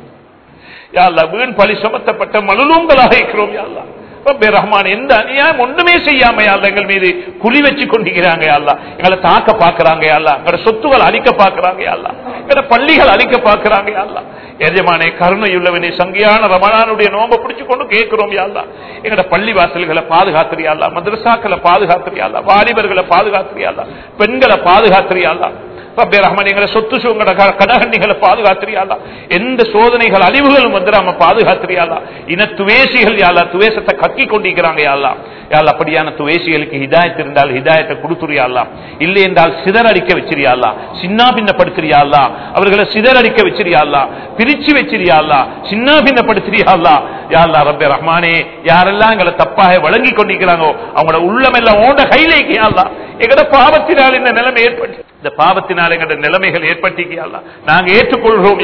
யாழ்லா வீண் பழி சுமத்தப்பட்ட மலூங்களாக இருக்கிறோம் யாழ்லா ரப்பே ரஹ்மான் எந்த அநியாயம் ஒண்ணுமே செய்யாம யாழ்லா எங்கள் மீது குழி வச்சு கொண்டிருக்கிறாங்க யாழ்லா எங்களை தாக்க பாக்குறாங்க யாழ்லா எங்களோட சொத்துகள் அழிக்க பாக்குறாங்க யாழ்லா எங்களோட பள்ளிகள் அழிக்க பாக்குறாங்க யாழ்லா எஜமானே கருணையுள்ளவனே சங்கியான ரமணானுடைய நோம்ப பிடிச்சு கொண்டு கேட்கிறோம் யாழ்லா எங்களோட பள்ளி வாசல்களை பாதுகாத்துறியாளா மதரசாக்களை பாதுகாத்துறியாளா வாலிபர்களை பாதுகாத்துறியாளா பெண்களை பாதுகாத்துறியாளா ரப்பே ரஹ்மான் எங்களை சொத்து சுகங்கள கடகண்டிகளை பாதுகாத்திரியாளா எந்த சோதனைகள் அழிவுகளும் வந்து நாம பாதுகாத்திரியாளா இன துவேசிகள் யாழா துவேசத்தை கக்கி கொண்டிருக்கிறாங்க யாழ்லா யாழ் அப்படியான துவேசிகளுக்கு ஹிதாயத் இருந்தால் ஹிதாயத்தை கொடுத்துறியாளா இல்லை என்றால் சிதறடிக்க வச்சிரியாளா சின்ன பின்னப்படுத்துறியாளா அவர்களை சிதறடிக்க வச்சிரியாளா பிரிச்சு வச்சிரியாளா சின்ன பின்னப்படுத்துறியாளா யாழ்லா ரப்பே ரஹ்மானே யாரெல்லாம் எங்களை தப்பாக வழங்கி கொண்டிருக்கிறாங்களோ அவங்களோட உள்ளம் எல்லாம் ஓண்ட கையிலேக்கு யாழ்லா எங்கட பாவத்தினால் இந்த நிலைமை ஏற்பட்டு இந்த பாவத்தினால் எங்கட நிலைமைகள் ஏற்பட்டிருக்கியா நாங்க ஏற்றுக்கொள்கிறோம் யாழ்லா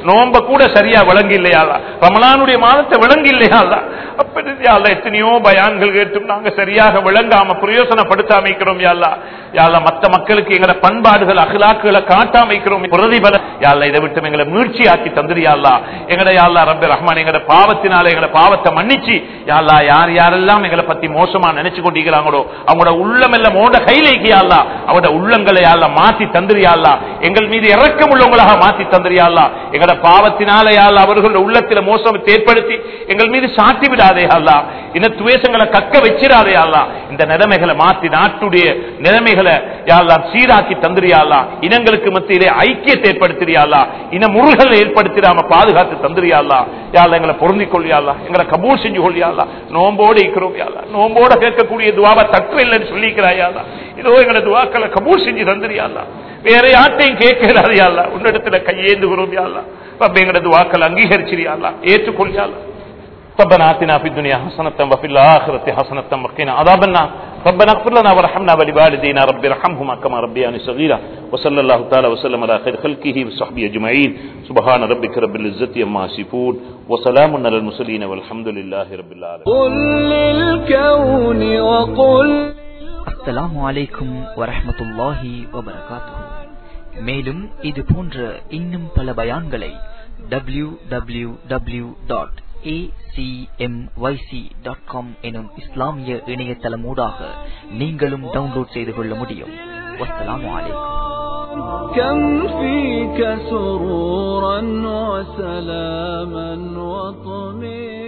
நோம்ப கூட சரியா விளங்கி இல்லையாளா ரமலானுடைய மாதத்தை விளங்கி இல்லையாளா அப்படி யாழ்லா எத்தனையோ பயான்கள் கேட்டும் நாங்க சரியாக விளங்காம பிரயோசனப்படுத்தாம இருக்கிறோம் யாழ்லா யாழ்லா மத்த மக்களுக்கு எங்கட பண்பாடுகள் அகலாக்குகளை காட்டாம இருக்கிறோம் பிரதிபல யாழ்லா இதை விட்டு எங்களை மீழ்ச்சி ஆக்கி தந்துரியாள்லா எங்கட யாழ்லா ரப்பி ரஹ்மான் எங்கட பாவத்தினால எங்கட பாவத்தை மன்னிச்சு யாழ்லா யார் யாரெல்லாம் எங்களை பத்தி மோசமா நினைச்சு கொண்டிருக்கிறாங்களோ அவங்களோட உள்ளம் எல்லாம் மோட கையிலேக்கியாள்லா அவட உள்ளங்களை யாழ்லா மாத்தி தந்துரியாள்லா எங்கள் மீது இறக்கம் உள்ளவங்களாக மாத்தி தந்துரியாள்லா எங்கட பாவத்தினால யாழ்லா அவர்களுடைய உள்ளத்தில மோசம் ஏற்படுத்தி எங்கள் மீது சாட்டி விடாதே அல்லா இன துவேஷங்களை கக்க வச்சிடாதே அல்லா இந்த நிலைமைகளை மாத்தி நாட்டுடைய நிலைமைகளை யாழ்லாம் சீராக்கி தந்துரியாளா இனங்களுக்கு மத்தியிலே ஐக்கியத்தை ஏற்படுத்தியாளா இன முருகலை ஏற்படுத்திடாம பாதுகாத்து தந்துரியாளா யாழ் எங்களை பொருந்திக் கொள்ளியாளா எங்களை கபூர் செஞ்சு கொள்ளியாளா நோம்போடு இருக்கிறோம் யாழா நோம்போட கேட்கக்கூடிய துவாவை தற்று இல்லைன்னு சொல்லிக்கிறாயாளா இதோ எங்களை துவாக்களை கபூர் செஞ்சு தந்துரியாளா வேற யார்ட்டையும் கேட்கிறாரு யாழ்லா உன்னிடத்துல கையேந்துகிறோம் யாழ்லா அப்ப எங்களோட துவாக்கள் அங்கீகரிச்சிரியாளா ஏற்றுக்கொள்ளியாளா ربنا آتنا في الدنيا حسنة وفي الآخرة حسنة وقنا عذاب النار ربنا اغفر لنا وارحمنا ولوالدينا رب ارحمهما كما ربياني صغيرا وصلى الله تعالى وسلم على خير خلقه وصحبه أجمعين سبحان ربك رب العزة عما يصفون وسلام على المرسلين والحمد لله رب العالمين قل للكون وقل அஸ்ஸலாமு அலைக்கும் வரஹ்மத்துல்லாஹி வபரகாத்துஹு மேலும் இது போன்ற இன்னும் பல பயான்களை W W W dot dot com எனும் இஸ்லாமிய இணையதளமூடாக நீங்களும் டவுன்லோட் செய்து கொள்ள முடியும் வஸ்ஸலாமு அலைக்கும் كم فيك سرورا وسلاما وطمئنا